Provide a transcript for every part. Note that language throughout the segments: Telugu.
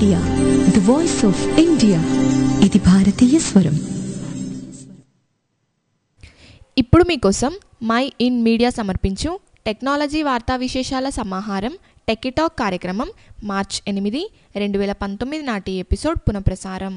Media the voice of India ఇది భారతీయ స్వరం ఇప్పుడు మీకోసం మై ఇన్ మీడియా సమర్పించు టెక్నాలజీ వార్తా విశేషాల సమాహారం టెక్కిటాక్ కార్యక్రమం మార్చ్ ఎనిమిది రెండు వేల పంతొమ్మిది నాటి ఎపిసోడ్ పునఃప్రసారం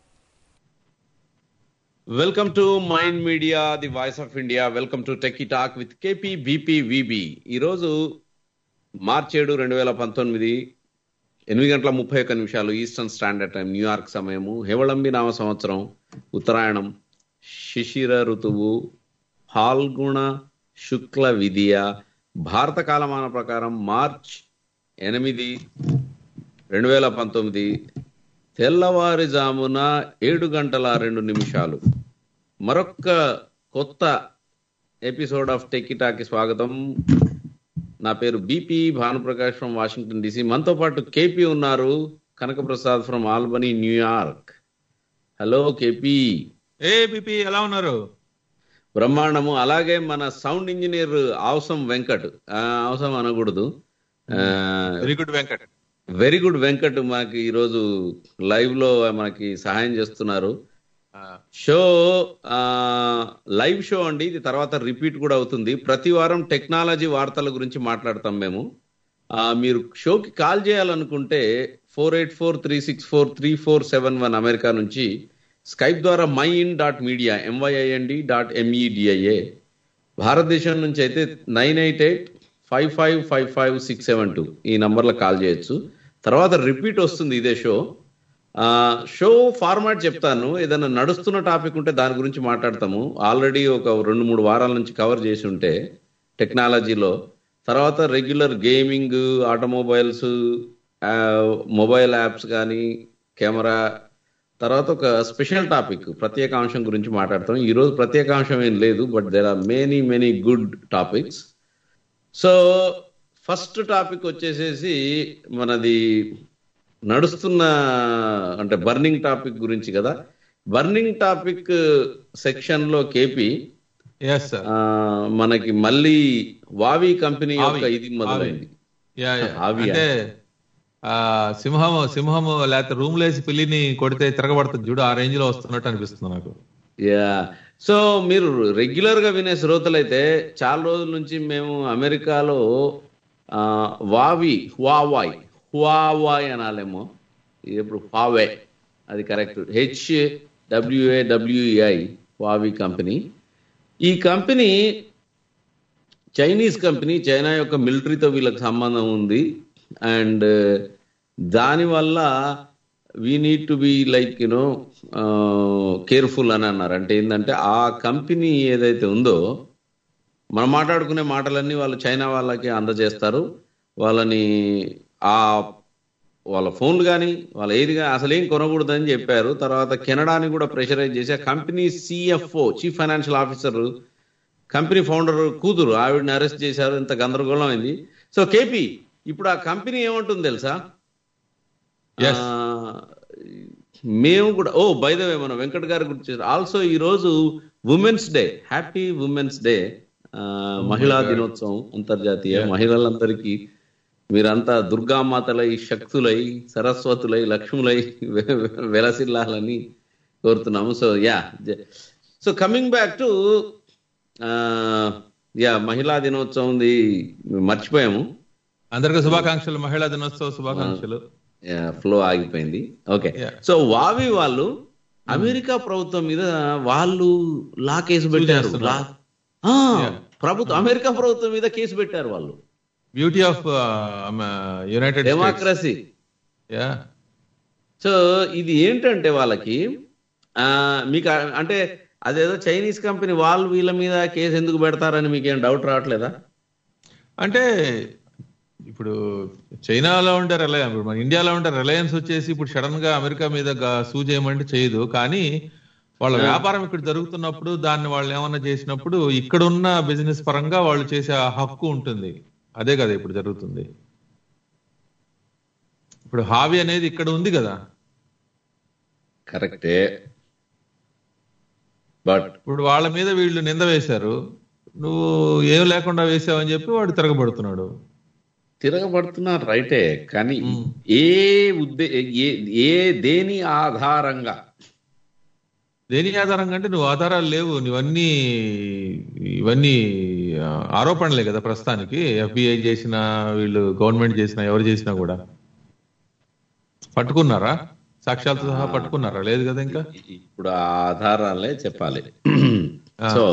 welcome to mind media the voice of India welcome to techie talk with KP BP VB ఈరోజు మార్చి ఏడు రెండు వేల పంతొమ్మిది ఎనిమిది గంటల ముప్పై ఒక్క నిమిషాలు ఈస్టర్న్ స్టాండర్డ్ టైం న్యూయార్క్ సమయము హేవళంబి నామ సంవత్సరం ఉత్తరాయణం శిశిర ఋతువు ఫాల్గుణ శుక్ల విధియ భారత కాలమాన ప్రకారం మార్చ్ ఎనిమిది రెండు వేల పంతొమ్మిది తెల్లవారుజామున ఏడు గంటల రెండు నిమిషాలు మరొక్క కొత్త ఎపిసోడ్ ఆఫ్ టెక్కిటాకి స్వాగతం నా పేరు BP Bhanuprakash from Washington DC మనతో పాటు కేపీ ఉన్నారు Kanakaprasad from Albany New York hello KP ఏ బిపి ఎలా ఉన్నారు బ్రహ్మాండము అలాగే మన సౌండ్ ఇంజనీర్ అవసం వెంకట్ ఆ, అవసం అనకూడదు very good Venkat very good Venkat మనకి ఈరోజు లైవ్ లో మనకి సహాయం చేస్తున్నారు షో ఆ, లైవ్ షో అండి ఇది తర్వాత రిపీట్ కూడా అవుతుంది ప్రతి వారం టెక్నాలజీ వార్తల గురించి మాట్లాడతాం మేము ఆ, మీరు షోకి కాల్ చేయాలనుకుంటే four eight four three six four three four seven one America నుంచి స్కైప్ ద్వారా my in dot media M Y I N D dot M E D I A భారతదేశం నుంచి అయితే nine eight eight five five five five six seven two ఈ నంబర్లో కాల్ చేయొచ్చు తర్వాత రిపీట్ వస్తుంది ఇదే షో ఆ, షో ఫార్మాట్ చెప్తాను ఏదైనా నడుస్తున్న టాపిక్ ఉంటే దాని గురించి మాట్లాడతాము ఆల్రెడీ ఒక రెండు మూడు వారాల నుంచి కవర్ చేసి ఉంటే టెక్నాలజీలో తర్వాత regular gaming automobiles mobile apps కానీ కెమెరా తర్వాత ఒక స్పెషల్ టాపిక్ ప్రత్యేక అంశం గురించి మాట్లాడతాం ఈ రోజు ప్రత్యేక అంశం ఏం లేదు but there are many many good topics so first topic వచ్చేసేసి మనది నడుస్తున్న అంటే బర్నింగ్ టాపిక్ గురించి కదా బర్నింగ్ టాపిక్ సెక్షన్ లో కేపీ ఎస్ సార్ ఆ, మనకి మళ్ళీ వావి కంపెనీ యొక్క ఆవి, ఇది మొదలైంది యా యా. ఆవి అంటే ఆ సింహము సింహము లేకపోతే రూమ్ లేసి పిల్లిని కొడితే తిరగబడుతుంది చూడు ఆ రేంజ్ లో వస్తున్నట్టు అనిపిస్తుంది నాకు యా సో మీరు రెగ్యులర్ గా వినే శ్రోతలైతే చాలా రోజుల నుంచి మేము అమెరికాలో ఆ, వావి హువావాయ్ హువావాయ్ అనాలేమో ఇది ఇప్పుడు హువావే అది కరెక్ట్ హెచ్ డబ్ల్యూఏ డబ్ల్యూఐ వావి కంపెనీ ఈ కంపెనీ చైనీస్ కంపెనీ చైనా యొక్క మిలిటరీతో వీళ్ళకి సంబంధం ఉంది అండ్ దానివల్ల we need to be like you know careful అని అన్నారు అంటే ఏంటంటే ఆ కంపెనీ ఏదైతే ఉందో మనం మాట్లాడుకునే మాటలన్నీ వాళ్ళు చైనా వాళ్ళకి అందజేస్తారు వాళ్ళని ఆ వాళ్ళ ఫోన్లు కానీ వాళ్ళ ఏది కానీ అసలు ఏం కొనకూడదని చెప్పారు తర్వాత కెనడాని కూడా ప్రెషరైజ్ చేసి ఆ company CFO chief financial officer company founder కూతురు ఆవిడని అరెస్ట్ చేశారు ఇంత గందరగోళం అయింది సో కేపీ ఇప్పుడు ఆ కంపెనీ ఏమంటుంది తెలుసా Yes. ఆ, మేము కూడా ఓ బై ద వే మన వెంకట్ గారి గురించి ఆల్సో ఈ రోజు women's day happy women's day మహిళా God. దినోత్సవం అంతర్జాతీయ Yeah. మహిళలందరికీ మీరంతా దుర్గామాతలై శక్తులై సరస్వతులై లక్ష్ములై వె- వె- వెలసిల్లాలని కోరుతున్నాము so yeah so coming back to yeah మహిళా దినోత్సవం మర్చిపోయాము అందరికీ శుభాకాంక్షలు మహిళా దినోత్సవ శుభాకాంక్షలు ఫ్లో ఆగిపోయింది ఓకే Yeah. సో వావి వాళ్ళు అమెరికా ప్రభుత్వం మీద వాళ్ళు లా కేసు పెట్టారు చేస్తున్నారు. లా ఆ, Yeah. ప్రభుత్వం అమెరికా ప్రభుత్వం మీద కేసు పెట్టారు వాళ్ళు beauty of united democracy yeah so ఇది ఏంటంటే వాళ్ళకి ఆ మీకు ఆ- అంటే అదేదో చైనీస్ కంపెనీ వాళ్ళు వీళ్ళ మీద కేసు ఎందుకు పెడతారని మీకు ఏం డౌట్ రావట్లేదా అంటే ఇప్పుడు చైనాలో ఉండే రిలయన్స్ ఇప్పుడు మన ఇండియాలో ఉండే రిలయన్స్ వచ్చేసి ఇప్పుడు సడన్ గా అమెరికా మీద గా- సూ చేయమంటే చేయదు కానీ వాళ్ళ వ్యాపారం ఇక్కడ జరుగుతున్నప్పుడు దాన్ని వాళ్ళు ఏమన్నా చేసినప్పుడు ఇక్కడ ఉన్న బిజినెస్ పరంగా వాళ్ళు చేసే ఆ హక్కు ఉంటుంది అదే కదా ఇప్పుడు జరుగుతుంది ఇప్పుడు హావి అనేది ఇక్కడ ఉంది కదా కరెక్టే బట్ ఇప్పుడు వాళ్ళ మీద వీళ్ళు నింద వేశారు నువ్వు ఏం లేకుండా వేసావని చెప్పి వాడు తిరగబడుతున్నాడు తిరగబడుతున్నారు రైటే కానీ ఏ ఉద్దే ఏ ఏ దేని ఆధారంగా దేని ఆధారంగా అంటే నువ్వు ఆధారాలు లేవు నువ్వన్నీ ఇవన్నీ ఆ, ఆరోపణలే కదా ప్రస్తుతానికి ఎఫ్బిఐ చేసిన వీళ్ళు గవర్నమెంట్ చేసిన ఎవరు చేసినా కూడా పట్టుకున్నారా సాక్ష్యాలతో సహా పట్టుకున్నారా లేదు కదా ఇంకా ఇప్పుడు ఆ ఆధారాలే చెప్పాలి సో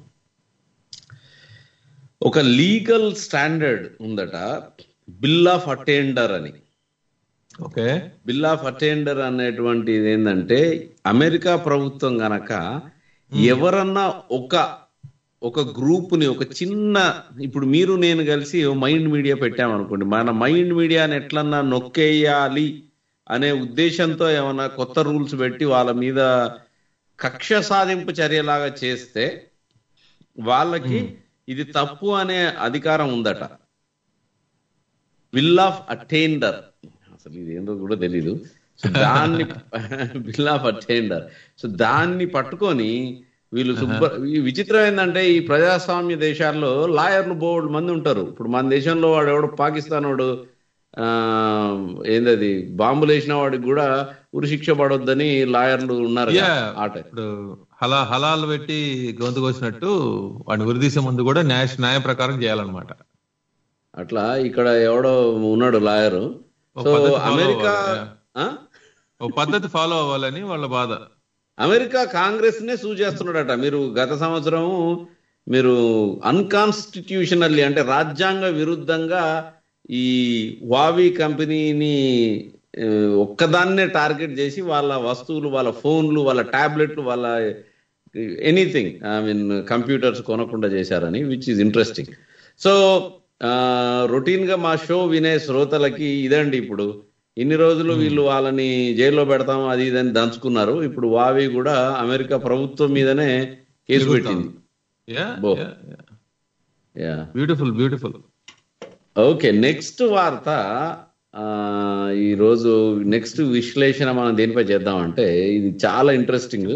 ఒక లీగల్ స్టాండర్డ్ ఉందట బిల్ ఆఫ్ అటెండర్ అని ఓకే బిల్ ఆఫ్ అటెండర్ అనేటువంటిది ఏంటంటే అమెరికా ప్రభుత్వం గనక ఎవరన్నా ఒక ఒక గ్రూప్ ని ఒక చిన్న ఇప్పుడు మీరు నేను కలిసి మైండ్ మీడియా పెట్టామనుకోండి మన మైండ్ మీడియాని ఎట్లన్నా నొక్కేయాలి అనే ఉద్దేశంతో ఏమైనా కొత్త రూల్స్ పెట్టి వాళ్ళ మీద కక్ష సాధింపు చర్యలాగా చేస్తే వాళ్ళకి ఇది తప్పు అనే అధికారం ఉందట విల్ ఆఫ్ అటెండర్ అసలు ఇది ఏందో కూడా తెలీదు సో దాన్ని బిల్ ఆఫ్ అటెండర్ సో దాన్ని పట్టుకొని వీళ్ళు శుభ్ర ఈ విచిత్రం ఏంటంటే ఈ ప్రజాస్వామ్య దేశాల్లో లాయర్లు బోర్డు మంది ఉంటారు ఇప్పుడు మన దేశంలో వాడు ఎవడు పాకిస్తాన్ వాడు ఆ ఏందది బాంబులు వేసిన వాడికి కూడా ఉరిశిక్ష పడొద్దని లాయర్లు ఉన్నారు కదా, Yeah. ఆ టైం. ఇప్పుడు హలా హలాలు పెట్టి గొంతు కోసినట్టు వాడిని ఉరిదీసే ముందు కూడా న్యాయ న్యాయ ప్రకారం చేయాలన్నమాట అట్లా ఇక్కడ ఎవడో ఉన్నాడు లాయరు ఒక సో పద్ధతి follow అమెరికా అవ్వాలి, ఆ? ఒక పద్ధతి ఫాలో అవ్వాలని వాళ్ళ బాధ అమెరికా కాంగ్రెస్ నే సూ చేస్తున్నాడట మీరు గత సంవత్సరం మీరు అన్కాన్స్టిట్యూషనల్లీ అంటే రాజ్యాంగ విరుద్ధంగా ఈ వావి కంపెనీని ఆ, ఒక్కదాన్నే టార్గెట్ చేసి వాళ్ళ వస్తువులు వాళ్ళ ఫోన్లు వాళ్ళ టాబ్లెట్లు వాళ్ళ ఎనీథింగ్ ఐ మీన్ కంప్యూటర్స్ కొనకుండా చేశారని which is interesting so routine గా మా షో వినే శ్రోతలకి ఇదండి ఇప్పుడు ఇన్ని రోజులు వీళ్ళు వాళ్ళని జైల్లో పెడతాం అది ఇదని దంచుకున్నారు ఇప్పుడు వావి కూడా అమెరికా ప్రభుత్వం మీదనే కేసు పెట్టింది బో. Yeah beautiful beautiful okay next వార్త ఆ, ఈ రోజు నెక్స్ట్ విశ్లేషణ మనం దేనిపై చేద్దామంటే ఇది చాలా ఇంట్రెస్టింగ్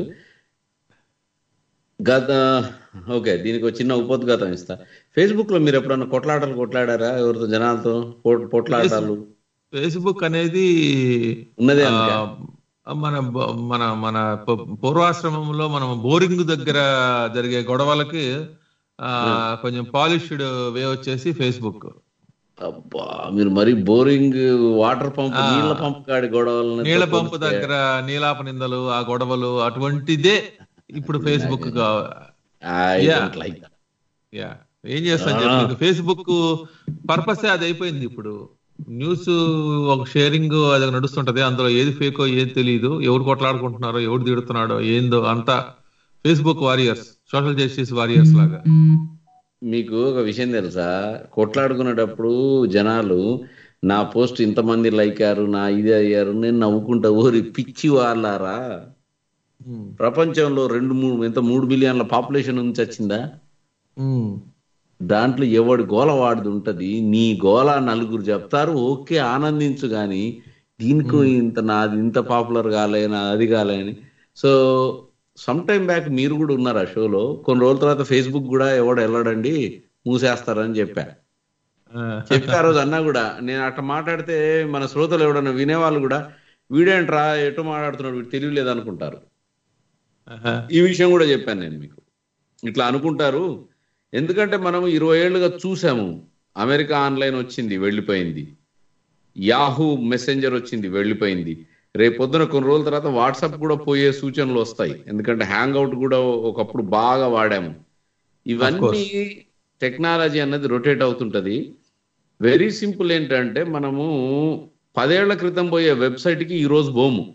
గత ఓకే దీనికి ఒక చిన్న ఉపోద్ఘాతం ఇస్తా ఫేస్బుక్ లో మీరు ఎప్పుడన్నా కొట్లాటలు కొట్లాడారా ఎవరితో జనాలతో పో- పోట్లాటాలు ఫేస్బుక్ అనేది ఉన్నదే ఆ, అందుకే. మన బ- మన మన ప- పూర్వాశ్రమంలో మనం బోరింగ్ దగ్గర జరిగే గొడవలకి ఆ కొంచెం పాలిష్డ్ వే వచ్చేసి ఫేస్బుక్ అబ్బా మీరు మరి బోరింగ్ వాటర్ పంప్ ఆ. నీళ్ల పంప్ కాడి గొడవలని నీళ్ల పంపు దగ్గర నీలాప నిందలు ఆ గొడవలు అటువంటిదే ఇప్పుడు ఫేస్బుక్ Yeah. లైక్ యా ఏం చేస్తాను చెప్పి ఫేస్బుక్ పర్పసే అది అయిపోయింది ఇప్పుడు న్యూస్ ఒక షేరింగ్ అది నడుస్తుంటది అందులో ఏది ఫేకో ఏది తెలియదు ఎవరు కొట్లాడుకుంటున్నారో ఎవరు తిడుతున్నాడో ఏందో అంతా Facebook warriors social justice warriors లాగా మీకు ఒక విషయం తెలుసా కొట్లాడుకునేటప్పుడు జనాలు నా పోస్ట్ ఇంతమంది లైకారు నా ఇది అయ్యారు నేను నవ్వుకుంటా ఊరి పిచ్చి వాళ్ళారా ఉమ్, ప్రపంచంలో రెండు మూడు ఎంత మూడు బిలియన్ల పాపులేషన్ నుంచి వచ్చిందా ఉమ్, దాంట్లో ఎవడి గోల వాడిది ఉంటది నీ గోల నలుగురు చెప్తారు ఓకే ఆనందించు గాని దీనికి ఇంత నాది ఇంత పాపులర్ కాలే నా అది కాలే అని సో సమ్ టైమ్ బ్యాక్ మీరు కూడా ఉన్నారు ఆ షోలో కొన్ని రోజుల తర్వాత ఫేస్బుక్ కూడా ఎవడు వెళ్ళడండి మూసేస్తారని చెప్పా ఆ, చెప్పా ఆ రోజు అన్నా కూడా నేను అట్లా మాట్లాడితే మన శ్రోతలు ఎవడన్నా వినేవాళ్ళు కూడా వీడేంట్రా ఎటు మాట్లాడుతున్నాడు వీడు తెలియలేదు అనుకుంటారు ఆహా, ఈ విషయం కూడా చెప్పాను నేను మీకు ఇట్లా అనుకుంటారు ఎందుకంటే మనం ఇరవై ఏళ్ళుగా చూసాము అమెరికా ఆన్లైన్ వచ్చింది వెళ్ళిపోయింది యాహూ మెసెంజర్ వచ్చింది వెళ్ళిపోయింది రేపు పొద్దున కొన్ని రోజుల తర్వాత వాట్సాప్ కూడా పోయే సూచనలు వస్తాయి ఎందుకంటే హ్యాంగ్ అవుట్ కూడా ఒకప్పుడు బాగా వాడాము ఇవన్నీ టెక్నాలజీ అన్నది రొటేట్ అవుతుంటది వెరీ సింపుల్ ఏంటంటే మనము పదేళ్ల క్రితం పోయే వెబ్సైట్ కి ఈ రోజు పోము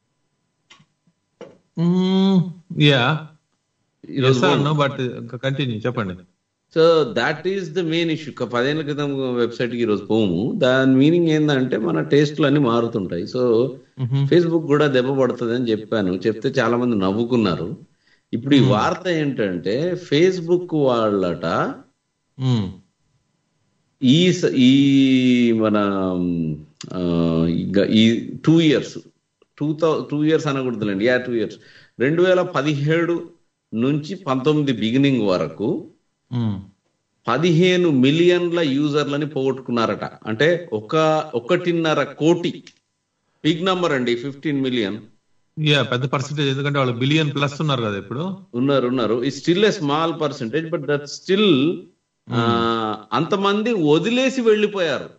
ఉమ్, యా ఈ రోజు పోము. బట్ కంటిన్యూ చెప్పండి so that is the main issue పదేళ్ల క్రితం వెబ్సైట్ కి ఈరోజు పోము దాని మీనింగ్ ఏంటంటే మన టేస్ట్లు అన్ని మారుతుంటాయి సో మ్హూ. ఫేస్బుక్ కూడా దెబ్బ పడుతుంది అని చెప్పాను చెప్తే చాలా మంది నవ్వుకున్నారు ఇప్పుడు ఈ వార్త ఏంటంటే ఫేస్బుక్ వాళ్ళట ఉమ్, ఈ స- ఈ మన ఆ, ఇగ- ఈ two years two thou two years అనకూడదులేండి యా టూ ఇయర్స్ రెండు వేల పదిహేడు నుంచి పంతొమ్మిది బిగినింగ్ వరకు ఉమ్, పదిహేను మిలియన్ల యూజర్లని పోగొట్టుకున్నారట అంటే ఒక ఒకటిన్నర కోటి బిగ్ నంబర్ అండి ఫిఫ్టీన్ మిలియన్ యా పెద్ద పర్సెంటేజ్ ఎందుకంటే వాళ్ళు బిలియన్ ప్లస్ ఉన్నారు కదా ఇప్పుడు ఉన్నారు ఉన్నారు ఈ still a small percentage but that still అంతమంది వదిలేసి వెళ్ళిపోయారు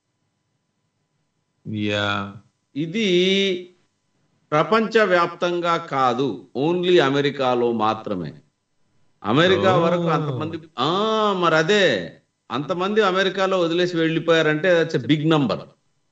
యా ఇది ప్రపంచ వ్యాప్తంగా కాదు ఓన్లీ అమెరికాలో మాత్రమే అమెరికా Oh. వరకు అంతమంది ఆ మరి అదే అంతమంది అమెరికాలో వదిలేసి వెళ్ళిపోయారంటే that's a big number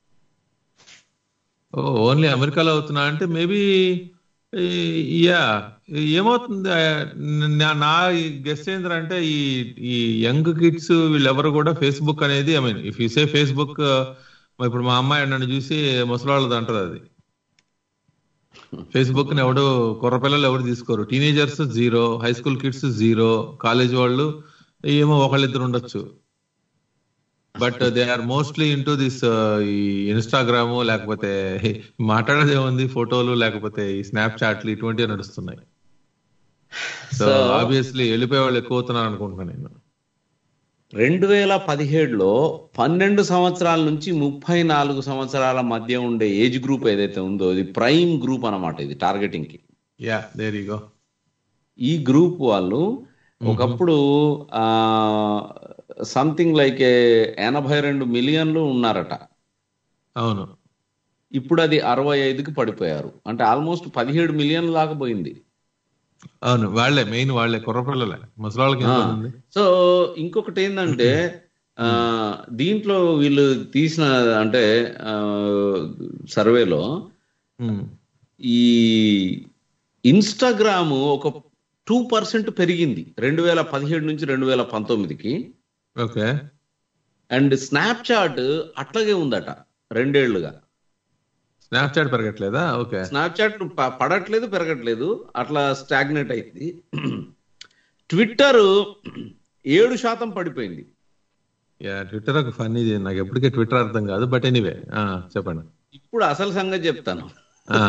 oh only అమెరికాలో అవుతున్నా అంటే మేబీ యా ఏమవుతుంది ఆ, నా- నా గెస్ట్ ఏంటంటే ఈ ఈ యంగ్ కిడ్స్ వీళ్ళెవరు కూడా ఫేస్బుక్ అనేది I mean if you say Facebook ఇప్పుడు మా అమ్మాయి నన్ను చూసి ముసలాళ్ళది అంటది అది ఫేస్బుక్ ని ఎవడు కుర్రపిల్లలు ఎవరు తీసుకోరు teenagers zero high school kids zero college వాళ్ళు ఏమో ఒకళ్ళిద్దరు ఉండొచ్చు but they are mostly into this ఈ ఇన్స్టాగ్రామ్ లేకపోతే మాట్లాడేది ఏముంది ఫోటోలు లేకపోతే ఈ స్నాప్ చాట్లు ఇటువంటివి నడుస్తున్నాయి సో So- ఆబ్వియస్లీ వెళ్ళిపోయే వాళ్ళు ఎక్కువ అవుతున్నారు అనుకుంటున్నాను నేను రెండు వేల పదిహేడులో పన్నెండు సంవత్సరాల నుంచి ముప్పై నాలుగు సంవత్సరాల మధ్య ఉండే ఏజ్ గ్రూప్ ఏదైతే ఉందో ఇది ప్రైమ్ గ్రూప్ అన్నమాట ఇది టార్గెటింగ్ కి యా దేర్ యు గో ఈ గ్రూప్ వాళ్ళు ఒకప్పుడు ఆ సంథింగ్ లైక్ ఎనభై రెండు మిలియన్లు ఉన్నారట అవును ఇప్పుడు అది అరవై ఐదుకి పడిపోయారు అంటే ఆల్మోస్ట్ పదిహేడు మిలియన్ దాకా పోయింది అవును వాళ్ళే మెయిన్ వాళ్ళే కుర్రపిల్లలే ముసలాళ్ళకి ఎంత ఉంది సో ఇంకొకటి ఏంటంటే ఆ, దీంట్లో వీళ్ళు తీసిన అంటే ఆ, సర్వేలో ఉమ్. ఈ ఇన్స్టాగ్రామ్ ఒక టూ పర్సెంట్ పెరిగింది రెండు వేల పదిహేడు నుంచి రెండు వేల పంతొమ్మిదికి ఓకే అండ్ స్నాప్ చాట్ అట్లాగే ఉందట రెండేళ్లుగా స్నాప్ చాట్ పెరగట్లేదా ఓకే స్నాప్ చాట్ ప- పడట్లేదు పెరగట్లేదు అట్లా స్టాగ్నేట్ అయింది ట్విట్టర్ ఏడు శాతం పడిపోయింది యా ట్విట్టర్ ఒక ఫన్నీ నాకు ఎప్పటికే ట్విట్టర్ అర్థం కాదు బట్ ఎనీవే చెప్పండి ఇప్పుడు అసలు సంగతి చెప్తాను ఆ,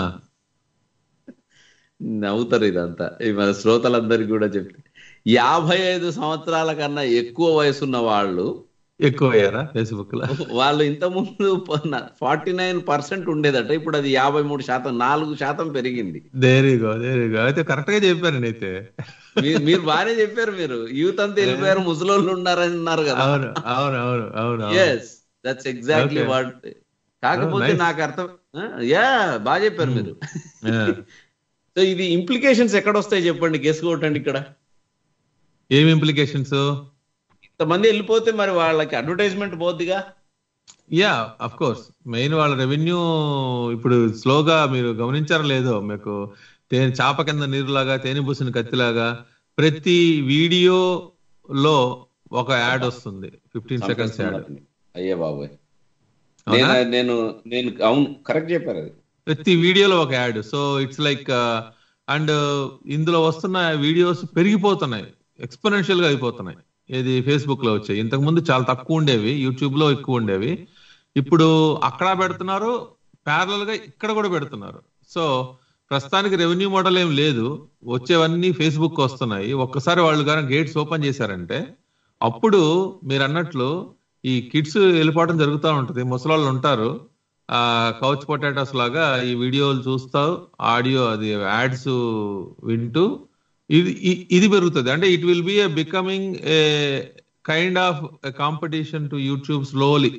నవ్వుతారు ఇదంతా ఈ మన శ్రోతలందరికీ కూడా చెప్తే యాభై ఐదు సంవత్సరాల కన్నా ఎక్కువ వయసున్న వాళ్ళు ఎక్కువ అయ్యారా ఫేస్బుక్ లో వాళ్ళు ఇంత ముందు ఫార్టీ నైన్ పర్సెంట్ ఉండేదట ఇప్పుడు అది యాభై మూడు శాతం నాలుగు శాతం పెరిగింది దేరిగో దేరిగో అయితే కరెక్ట్ గా చెప్పాను అయితే మీ- మీరు బాగానే చెప్పారు మీరు యూత్ అంతా వెళ్ళిపోయారు ముసలోళ్ళు ఉన్నారని అన్నారు కదా అవును అవును అవును అవును అవును. Yes that's exactly Okay. What కాకపోతే Oh, nice. నాకు అర్థం యా బాగా చెప్పారు మీరు Yeah. సో ఇది ఇంప్లికేషన్స్ ఎక్కడ వస్తాయి చెప్పండి గెస్ కొట్టండి ఇక్కడ ఏం ఇంప్లికేషన్స్ ఇంతమంది వెళ్ళిపోతే మరి వాళ్ళకి అడ్వర్టైజ్మెంట్ పోద్దిగా యా అఫ్ కోర్స్ మెయిన్ వాళ్ళ రెవెన్యూ ఇప్పుడు స్లోగా మీరు గమనించారో లేదో మీకు తేనె చాప కింద నీరులాగా తేనె పూసిన కత్తిలాగా ప్రతి వీడియోలో ఒక యాడ్ వస్తుంది ఫిఫ్టీన్ సెకండ్స్ యాడ్ అయ్యే బాబోయ్ నేను నేను నేను అవును కరెక్ట్ చెప్పారు అది ప్రతి వీడియోలో ఒక ad so it's like and ఇందులో వస్తున్న వీడియోస్ పెరిగిపోతున్నాయి ఎక్స్పోనెన్షియల్ గా అయిపోతున్నాయి ఏది ఫేస్బుక్ లో వచ్చాయి ఇంతకు ముందు చాలా తక్కువ ఉండేవి యూట్యూబ్ లో ఎక్కువ ఉండేవి ఇప్పుడు అక్కడ పెడుతున్నారు ప్యారలల్ గా ఇక్కడ కూడా పెడుతున్నారు సో ప్రస్తుతానికి రెవెన్యూ మోడల్ ఏం లేదు వచ్చేవన్నీ ఫేస్బుక్ వస్తున్నాయి ఒక్కసారి వాళ్ళు కానీ గేట్స్ ఓపెన్ చేశారంటే అప్పుడు మీరు అన్నట్లు ఈ కిడ్స్ వెళ్ళిపోవడం జరుగుతూ ఉంటది ముసలాళ్ళు ఉంటారు ఆ కౌచ్ పొటాటోస్ లాగా ఈ వీడియోలు చూస్తా ఆడియో అది యాడ్స్ వింటూ ఇది ఇ- ఇది పెరుగుతుంది అంటే it will be a becoming a kind of competition to YouTube slowly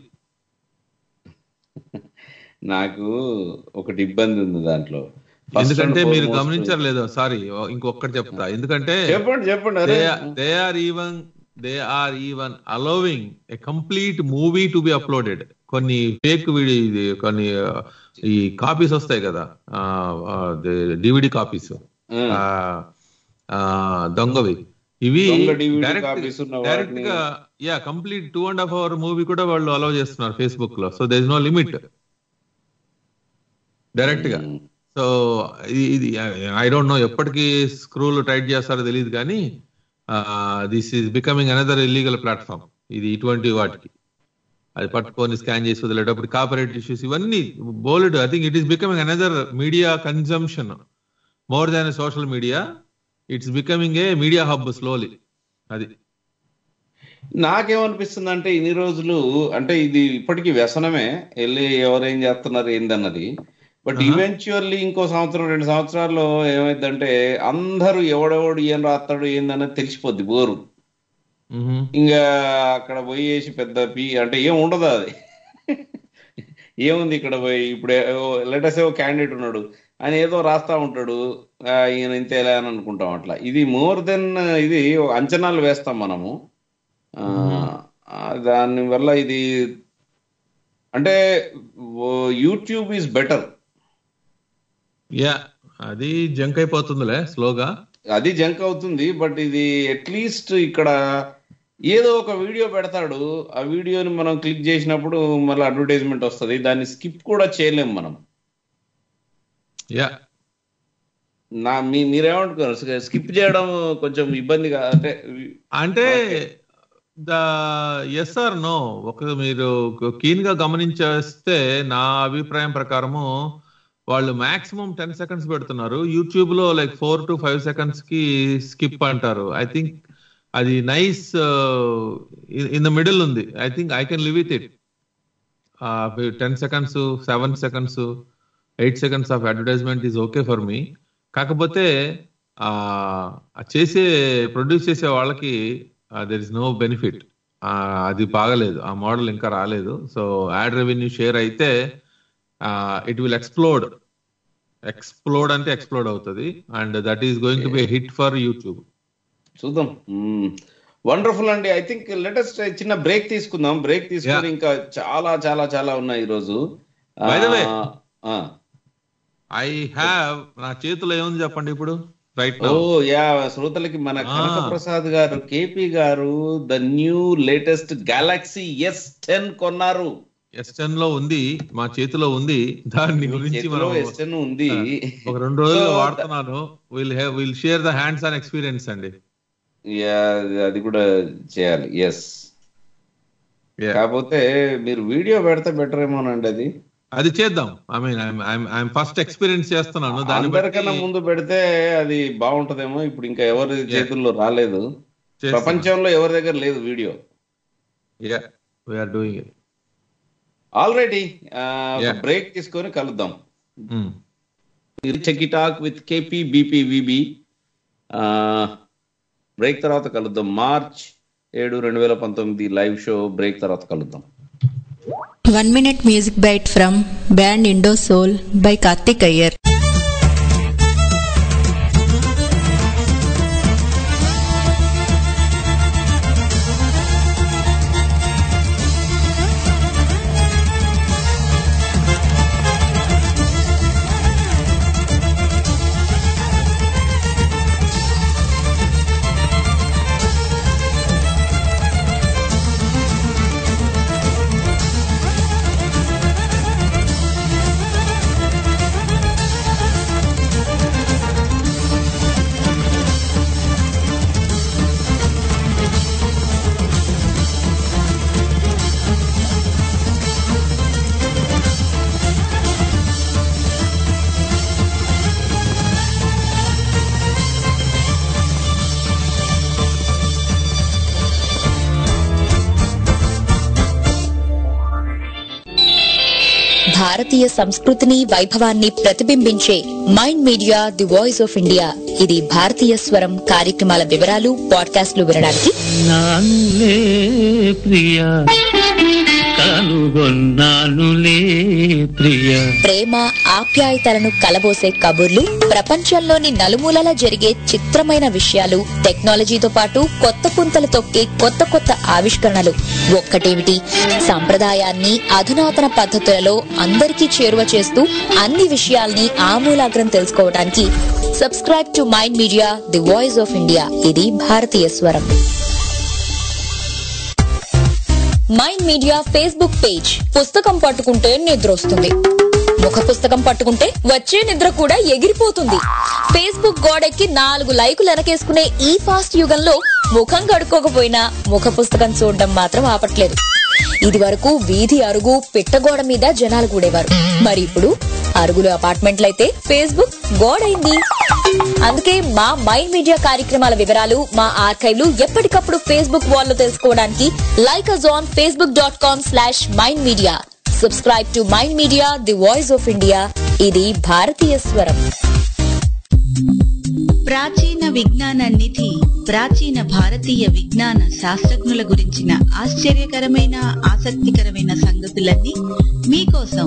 నాకు ఒకటి ఇబ్బంది ఉంది దాంట్లో First ఎందుకంటే and మీరు foremost- గమనించలేదో సారీ ఇంకొకటి చెప్తా ఎందుకంటే చెప్పండి చెప్పండి అరే they are even they are even allowing a complete movie to be uploaded కొన్ని ఫేక్ వీడియో ఇది కొన్ని ఆ, ఈ కాపీస్ వస్తాయి కదా డివిడి కాపీస్ దొంగవి ఇవి దొంగ DVD డైరెక్ట్ copies ఉన్న డైరెక్ట్ వాటిని- గా yeah complete two and half hour movie కూడా వాళ్ళు అలౌ చేస్తున్నారు ఫేస్బుక్ లో so there is no limit direct గా సో ఇది ఐ డోంట్ నో ఎప్పటికీ స్క్రూలు టైట్ చేస్తారో తెలియదు కానీ this is becoming another illegal platform ఇది ఇటువంటి వాటికి అది పట్టుకొని స్కాన్ చేసి వదిలేటప్పుడు కాపరేట్ ఇష్యూస్ ఇవన్నీ బోల్డ్ I think it is becoming another media consumption more than social media it's becoming a media hub slowly అది నాకేమనిపిస్తుంది అంటే ఇన్ని రోజులు అంటే ఇది ఇప్పటికీ వ్యసనమే వెళ్ళి ఎవరేం చేస్తున్నారు ఏందన్నది బట్ ఈవెన్చువల్లీ ఇంకో సంవత్సరం రెండు సంవత్సరాల్లో ఏమైందంటే అందరూ ఎవడెవడు ఏం రాస్తాడు ఏందన్నది తెలిసిపోద్ది బోరు మ్మ్. ఇంకా అక్కడ పోయేసి పెద్ద పి అంటే ఏం ఉండదు అది ఏముంది ఇక్కడ పోయి ఇప్పుడు లెటర్స్ ఏవో క్యాండిడేట్ ఉన్నాడు ఆయన ఏదో రాస్తా ఉంటాడు ఆ, ఈయన ఇంతేలా అని అనుకుంటాం అట్లా ఇది మోర్ దెన్ ఇది అంచనాలు వేస్తాం మనము ఆ, ఆ, దాని వల్ల ఇది అంటే యూట్యూబ్ ఈజ్ బెటర్ యా అది జంక్ అయిపోతుందిలే స్లోగా అది జంక్ అవుతుంది బట్ ఇది అట్లీస్ట్ ఇక్కడ ఏదో ఒక వీడియో పెడతాడు ఆ వీడియోని మనం క్లిక్ చేసినప్పుడు మళ్ళీ అడ్వర్టైజ్మెంట్ వస్తుంది దాన్ని స్కిప్ కూడా చేయలేం మనం యా నా మీ మీరేమంటున్నారు స్కిప్ చేయడం కొంచెం ఇబ్బందిగా అంటే అంటే ద ఎస్ ఆర్ నో ఒక మీరు కీన్ గా గమనించేస్తే నా అభిప్రాయం ప్రకారము వాళ్ళు మాక్సిమం టెన్ సెకండ్స్ పెడుతున్నారు యూట్యూబ్ లో like four to five seconds కి స్కిప్ అంటారు ఐ థింక్ అది నైస్ ఇన్ ద మిడిల్ ఉంది I think I can live with it ten seconds seven seconds eight seconds of advertisement is okay for me కాకపోతే ఆ ఆ చేసే ప్రొడ్యూస్ చేసే వాళ్ళకి దెర్ ఇస్ నో బెనిఫిట్ అది బాగలేదు ఆ మోడల్ ఇంకా రాలేదు సో యాడ్ రెవెన్యూ షేర్ అయితే ఇట్ విల్ ఎక్స్ప్లోడ్ ఎక్స్ప్లోడ్ అంటే ఎక్స్ప్లోడ్ అవుతుంది and that is going to be hit for YouTube చూద్దాం వండర్ఫుల్ అండి ఐ థింక్ లేటెస్ట్ చిన్న బ్రేక్ తీసుకుందాం బ్రేక్ తీసుకొని Yeah. ఇంకా చాలా చాలా చాలా ఉన్నాయి ఈ రోజు By the way. ఆ, ఐ హ్యావ్ నా చేతిలో ఏముంది చెప్పండి ఇప్పుడు రైట్ ఓ యా శ్రోతలకి మన Ah. Kanaka Prasad garu KP garu the new latest Galaxy S ten కొన్నారు ఎస్ టెన్ లో ఉంది మా చేతిలో ఉంది దాని గురించి చేతిలో మనం ఎస్ టెన్ ఉంది ఒక రెండు రోజులు So, వాడుతున్నాను will will share the hands on experience అండి యా అది కూడా చేయాలి ఎస్ Yeah. కాకపోతే మీరు వీడియో పెడితే బెటర్ ఏమోనండి అది అది చేద్దాం I mean I'm first experience చేస్తున్నాను దాన్ని అందరికన్నా బట్టి ముందు పెడితే అది బాగుంటదేమో ఇప్పుడు ఇంకా ఎవరి చేతుల్లో రాలేదు చేస్తున్నాం. ప్రపంచంలో ఎవరి దగ్గర లేదు video Yeah, we are doing it. Already Yeah. Break తీసుకొని కలుద్దాం Mm. Check talk with KP BP VB break తర్వాత కలుద్దాం మార్చ్ ఏడు రెండు వేల పంతొమ్మిది లైవ్ షో బ్రేక్ తర్వాత కలుద్దాం One minute music bite from band Indo Soul by Karthik Iyer. భారతీయ సంస్కృతిని వైభవాన్ని ప్రతిబింబించే mind media the voice of India ఇది భారతీయ స్వరం కార్యక్రమాల వివరాలు పాడ్కాస్ట్లు వినడానికి నానులే ప్రియ కనుగొన్నానులే ప్రియ ప్రేమ ఆప్యాయతలను కలబోసే కబుర్లు ప్రపంచంలోని నలుమూలల జరిగే చిత్రమైన విషయాలు టెక్నాలజీతో పాటు కొత్త పుంతలు తొక్కే కొత్త కొత్త ఆవిష్కరణలు ఒక్కటేమిటి సంప్రదాయాన్ని అధునాతన పద్ధతులలో అందరికీ చేరువ చేస్తూ అన్ని విషయాల్ని ఆమూలాగ్రం తెలుసుకోవడానికి subscribe to mind media the voice of India ఇది భారతీయ స్వరం మైండ్ మీడియా ఫేస్బుక్ పేజ్ పుస్తకం పట్టుకుంటే నిద్ర వస్తుంది ముఖ పుస్తకం పట్టుకుంటే వచ్చే నిద్ర కూడా ఎగిరిపోతుంది ఫేస్బుక్ గోడెక్కి నాలుగు లైకులు వెనకేసుకునే ఈ ఫాస్ట్ యుగంలో ముఖం కడుక్కోకపోయినా ముఖ పుస్తకం చూడడం మాత్రం ఆపట్లేదు ఇది వరకు వీధి అరుగు పిట్టగోడ మీద జనాలు కూడేవారు మరి ఇప్పుడు అరుగులు అపార్ట్మెంట్లయితే ఫేస్బుక్ గోడైంది అందుకే మా మైండ్ మీడియా కార్యక్రమాల వివరాలు మా ఆర్కైవ్లు ఎప్పటికప్పుడు ఫేస్బుక్ వాల్లో తెలుసుకోవడానికి like us on Facebook dot com slash mind media subscribe to mind media the voice of India ఇది భారతీయ స్వరం ప్రాచీన విజ్ఞాన నిధి ప్రాచీన భారతీయ విజ్ఞాన శాస్త్రజ్ఞుల గురించిన ఆశ్చర్యకరమైన ఆసక్తికరమైన సంగతులన్నీ మీకోసం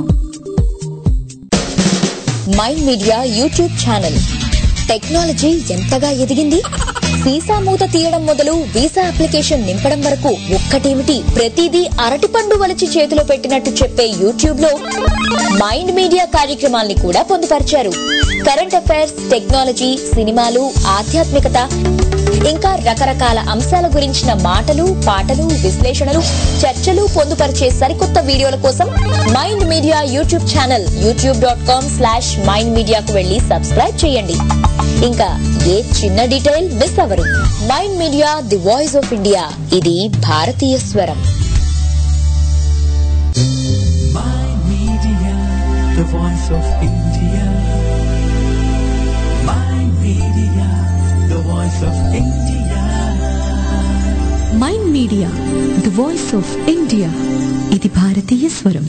mind media YouTube channel technology ఎంతగా ఎదిగింది వీసా మూత తీయడం మొదలు వీసా అప్లికేషన్ నింపడం వరకు ఒక్కటేమిటి ప్రతిదీ అరటిపండు వలిచి చేతిలో పెట్టినట్టు చెప్పే యూట్యూబ్ లో మైండ్ మీడియా కార్యక్రమాల్ని కూడా పొందుపరిచారు కరెంట్ అఫైర్స్ టెక్నాలజీ సినిమాలు ఆధ్యాత్మికత ఇంకా రకరకాల అంశాల గురించిన మాటలు పాటలు విశ్లేషణలు చర్చలు పొందుపరిచే సరికొత్త వీడియోల కోసం mind media YouTube channel YouTube dot com slash mind మీడియాకు వెళ్లి సబ్స్క్రైబ్ చేయండి ఇంకా ఏ చిన్న డీటెయిల్ మిస్ అవరు mind media the voice of India ఇది భారతీయ స్వరం Media, the voice of India. My media, the voice of India. Mind media the voice of India ఇది భారతీయ స్వరం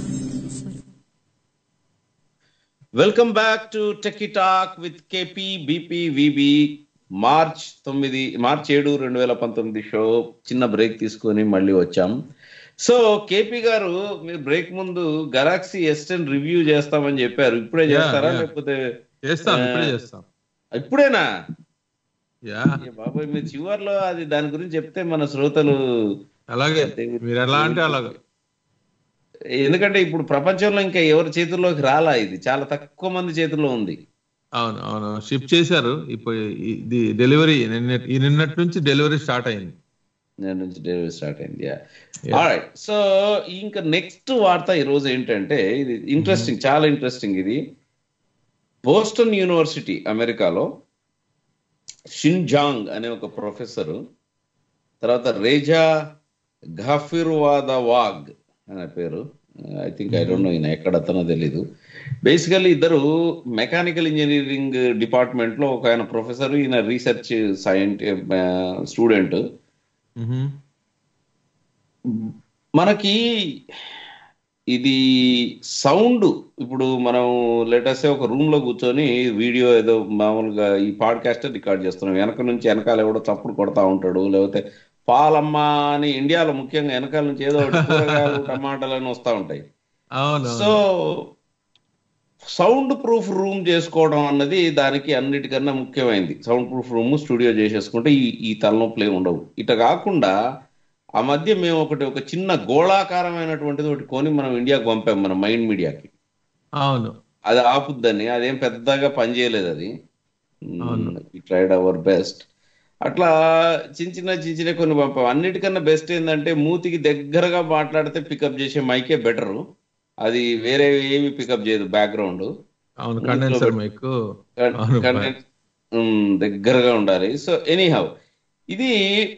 welcome back to techie talk with KP BP VB March తొమ్మిది మార్చ్ ఏడు రెండు వేల పంతొమ్మిది షో చిన్న బ్రేక్ తీసుకొని మళ్ళీ వచ్చాం సో కేపీ గారు మీరు బ్రేక్ ముందు గెలాక్సీ ఎస్ టెన్ రివ్యూ చేస్తామని చెప్పారు ఇప్పుడే Yeah, చేస్తారా yeah. లేకపోతే చేస్తాం ఇప్పుడే చేస్తాం ఇప్పుడేనా యా ఏ బాబాయ్ మీరు చివర్లో అది దాని గురించి చెప్తే మన శ్రోతలు అలాగే మీరు ఎలా అంటే అలాగే ఎందుకంటే ఇప్పుడు ప్రపంచంలో ఇంకా ఎవరి చేతుల్లోకి రాలా ఇది చాలా తక్కువ మంది చేతుల్లో ఉంది అవును అవును షిప్ చేశారు ఇప్పుడు ఇది డెలివరీ నిన్న ఈ నిన్నటి నుంచి డెలివరీ స్టార్ట్ అయింది నేను నుంచి డెలివరీ స్టార్ట్ అయింది Yeah. రైట్ సో ఇంకా నెక్స్ట్ వార్త ఈ రోజు ఏంటంటే ఇది ఇంట్రెస్టింగ్ చాలా ఇంట్రెస్టింగ్ ఇది బోస్టన్ యూనివర్సిటీ అమెరికాలో షిన్జాంగ్ అనే ఒక ప్రొఫెసర్ తర్వాత రేజా ఘఫిర్వాద వాగ్ అనే పేరు I think I don't know ఈయన ఎక్కడ అతనో తెలీదు బేసికల్లీ ఇద్దరు మెకానికల్ ఇంజనీరింగ్ డిపార్ట్మెంట్ లో ఒక ఆయన ప్రొఫెసర్ ఈయన రీసెర్చ్ సైంటి స్టూడెంట్ మ్హూ. మనకి ఇది సౌండ్ ఇప్పుడు మనం లేటెస్ట్ ఒక రూమ్ లో కూర్చొని వీడియో ఏదో మామూలుగా ఈ పాడ్కాస్ట్ రికార్డ్ చేస్తున్నాం వెనక నుంచి వెనకాల ఎవడో చప్పుడు కొడతా ఉంటాడు లేకపోతే పాలమ్మ అని ఇండియాలో ముఖ్యంగా వెనకాల నుంచి ఏదో ఒకటి కూరగాయలు టమాటాలు అని వస్తా ఉంటాయి అవును సో సౌండ్ ప్రూఫ్ రూమ్ చేసుకోవడం అన్నది దానికి అన్నిటికన్నా ముఖ్యమైనది సౌండ్ ప్రూఫ్ రూమ్ స్టూడియో చేసేసుకుంటే ఈ ఈ తలనొప్పులు ఏమి ఉండవు ఇట కాకుండా ఆ మధ్య మేము ఒకటి ఒక చిన్న గోళాకారమైనటువంటిది ఒకటి కొని మనం ఇండియాకి పంపాం మన మైండ్ మీడియాకి అవును అది ఆపుద్దని అదేం పెద్దగా పనిచేయలేదు అది అవును. ట్రైడ్ అవర్ బెస్ట్ అట్లా చిన్న చిన్న చిన్న చిన్న కొన్ని పంపాం అన్నిటికన్నా బెస్ట్ ఏంటంటే మూతికి దగ్గరగా మాట్లాడితే పికప్ చేసే మైకే బెటరు అది వేరే ఏమి పికప్ చేయదు బ్యాక్గ్రౌండ్ అవును కండెన్సర్ మైక్ అవును కంటెంట్ దగ్గరగా ఉండాలి సో ఎనీహౌ ఇది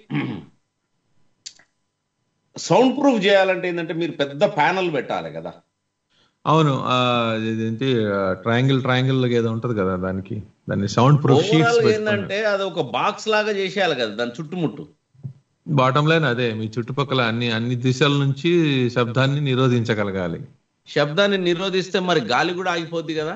సౌండ్ ప్రూఫ్ చేయాలంటే ఏంటంటే మీరు పెద్ద ప్యానల్ పెట్టాలి కదా అవును ఆ, ఇదేంటి ట్రయాంగిల్ ట్రయాంగిల్ ఏదో ఉంటది కదా దానికి దాన్ని సౌండ్ ప్రూఫ్ ఓవరాల్ షీట్స్ ఏంటంటే అది ఒక బాక్స్ లాగా చేసేయాలి కదా దాని చుట్టుముట్టు బాటం లైన్ అదే మీ చుట్టుపక్కల అన్ని అన్ని దిశల నుంచి శబ్దాన్ని నిరోధించగలగాలి శబ్దాన్ని నిరోధిస్తే మరి గాలి కూడా ఆగిపోద్ది కదా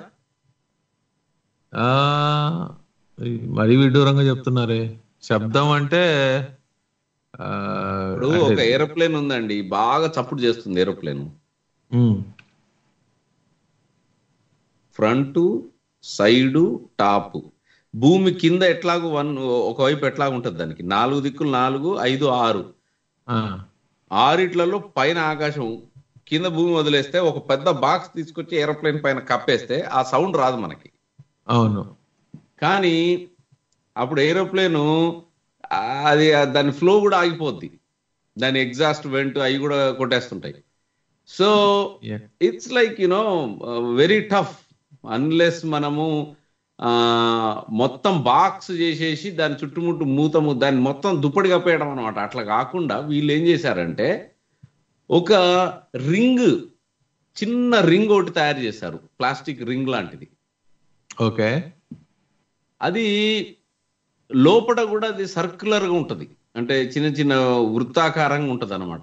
ఆ మరీ విడ్డూరంగా చెప్తున్నారే శబ్దం అంటే ఆ, ఇప్పుడు అంటే- ఒక ఏరోప్లేన్ ఉందండి బాగా చప్పుడు చేస్తుంది aeroplane um, front side top భూమి కింద ఎట్లాగో వన్ ఒకవైపు ఎట్లాగ ఉంటుంది దానికి నాలుగు దిక్కులు నాలుగు ఐదు ఆరు ఆ, ఆరిట్లలో పైన ఆకాశం కింద భూమి వదిలేస్తే ఒక పెద్ద బాక్స్ తీసుకొచ్చి ఏరోప్లేన్ పైన కప్పేస్తే ఆ సౌండ్ రాదు మనకి అవును కానీ అప్పుడు ఏరోప్లేను అది దాని ఫ్లో కూడా ఆగిపోద్ది దాని ఎగ్జాస్ట్ వెంట్ అవి కూడా కొట్టేస్తుంటాయి so Yeah. It's like you know very tough unless మనము ఆ, మొత్తం బాక్స్ చేసేసి దాని చుట్టుముట్టు మూతము దాన్ని మొత్తం దుప్పటి కప్పేయడం అనమాట అట్లా కాకుండా వీళ్ళు ఏం చేశారంటే ఒక రింగ్ చిన్న రింగ్ ఒకటి తయారు చేశారు ప్లాస్టిక్ రింగ్ లాంటిది ఓకే అది లోపల కూడా అది circular గా ఉంటది అంటే చిన్న చిన్న వృత్తాకారంగా ఉంటది అనమాట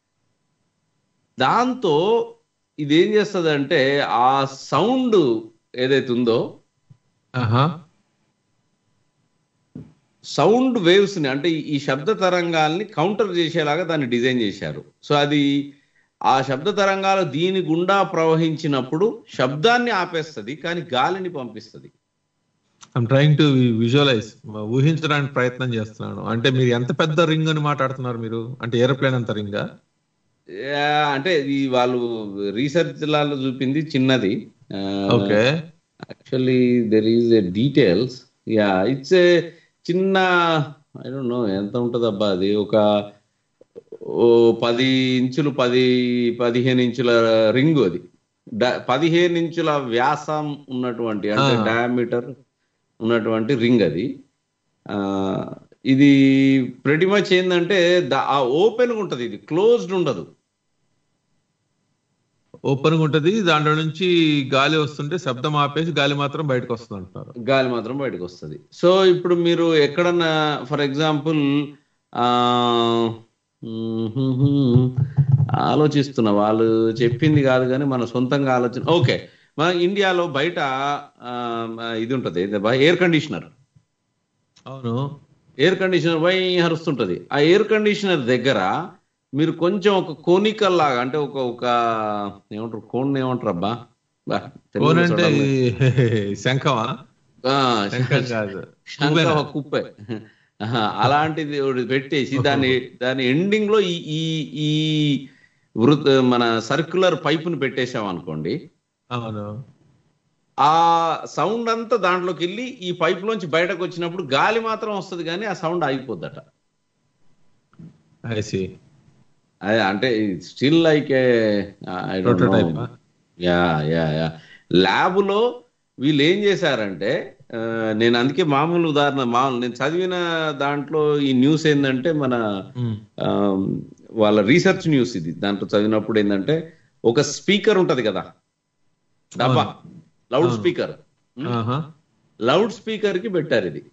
దాంతో ఇది ఏం చేస్తుంది అంటే ఆ సౌండ్ ఏదైతే ఉందో ఆహా సౌండ్ వేవ్స్ ని అంటే ఈ శబ్ద తరంగాల్ని కౌంటర్ చేసేలాగా దాన్ని డిజైన్ చేశారు సో అది ఆ శబ్ద తరంగాలు దీని గుండా ప్రవహించినప్పుడు శబ్దాన్ని ఆపేస్తుంది కానీ గాలిని పంపిస్తుంది ఐమ్ ట్రైంగ్ టు విజువలైజ్ ఊహించడానికి ప్రయత్నం చేస్తున్నాను అంటే మీరు ఎంత పెద్ద రింగ్ అని మాట్లాడుతున్నారు మీరు అంటే ఏరోప్లేన్ అంత రింగా యా, అంటే ఈ వాళ్ళు రీసెర్చ్ లాలో చూపింది చిన్నది okay actually there is a details yeah it's a చిన్న ఐ డోంట్ నో ఎంత ఉంటుంది అబ్బా అది ఒక ఓ పది ఇంచులు పది పదిహేను ఇంచుల రింగ్ అది డ- పదిహేను ఇంచుల వ్యాసం ఉన్నటువంటి అంటే ఆ. డయామీటర్ ఉన్నటువంటి రింగ్ అది ఆ, ఇది pretty మచ్ ఏంటంటే ద- ఆ ఓపెన్ ఉంటది ఇది క్లోజ్డ్ ఉండదు ఓపెన్ గా ఉంటది దాంట్లో నుంచి గాలి వస్తుంటే శబ్దం ఆపేసి గాలి మాత్రం బయటకు వస్తుంది అంటున్నారు గాలి మాత్రం బయటకు వస్తుంది సో ఇప్పుడు మీరు ఎక్కడన్నా ఫర్ ఎగ్జాంపుల్ ఆలోచిస్తున్నా వాళ్ళు చెప్పింది కాదు కానీ మన సొంతంగా ఆలోచన ఓకే మన ఇండియాలో బయట ఆ, ఇది ఉంటది ఎయిర్ కండిషనర్ అవును ఎయిర్ కండిషనర్ వై హరుస్తుంటది ఆ ఎయిర్ కండిషనర్ దగ్గర మీరు కొంచెం ఒక కోనికల్ లాగా అంటే ఒక ఒక ఏమంటారు కోన్ ఏమంటారు అబ్బా బా, తెలుగులో ఫోన్ అంటే చూడాలి. ఈ శంఖమా ఆ, శంఖం కాదు శంఖ కుప్పే ఆహా, అలాంటిది ఒకటి పెట్టేసి దాని దాని ఎండింగ్ లో ఈ ఈ ఈ వృత్ మన సర్క్యులర్ పైపుని పెట్టేశాం అనుకోండి అవును ఆ సౌండ్ అంతా దాంట్లోకి వెళ్ళి ఈ పైప్ లోంచి బయటకు వచ్చినప్పుడు గాలి మాత్రం వస్తుంది కానీ ఆ సౌండ్ ఆగిపోద్దట ఐసి అదే అంటే స్టిల్ లైక్ Prototype ఆ? యా యా యా ల్యాబ్లో వీళ్ళు ఏం చేశారంటే ఆ, నేను అందుకే మామూలు ఉదాహరణ మామూలు నేను చదివిన దాంట్లో ఈ న్యూస్ ఏంటంటే మన ఆ, వాళ్ళ రీసెర్చ్ న్యూస్ ఇది దాంట్లో చదివినప్పుడు ఏంటంటే ఒక స్పీకర్ ఉంటది కదా డబ్బా లౌడ్ అవును. స్పీకర్ ఆహా. లౌడ్ స్పీకర్ కి పెట్టారు ఇది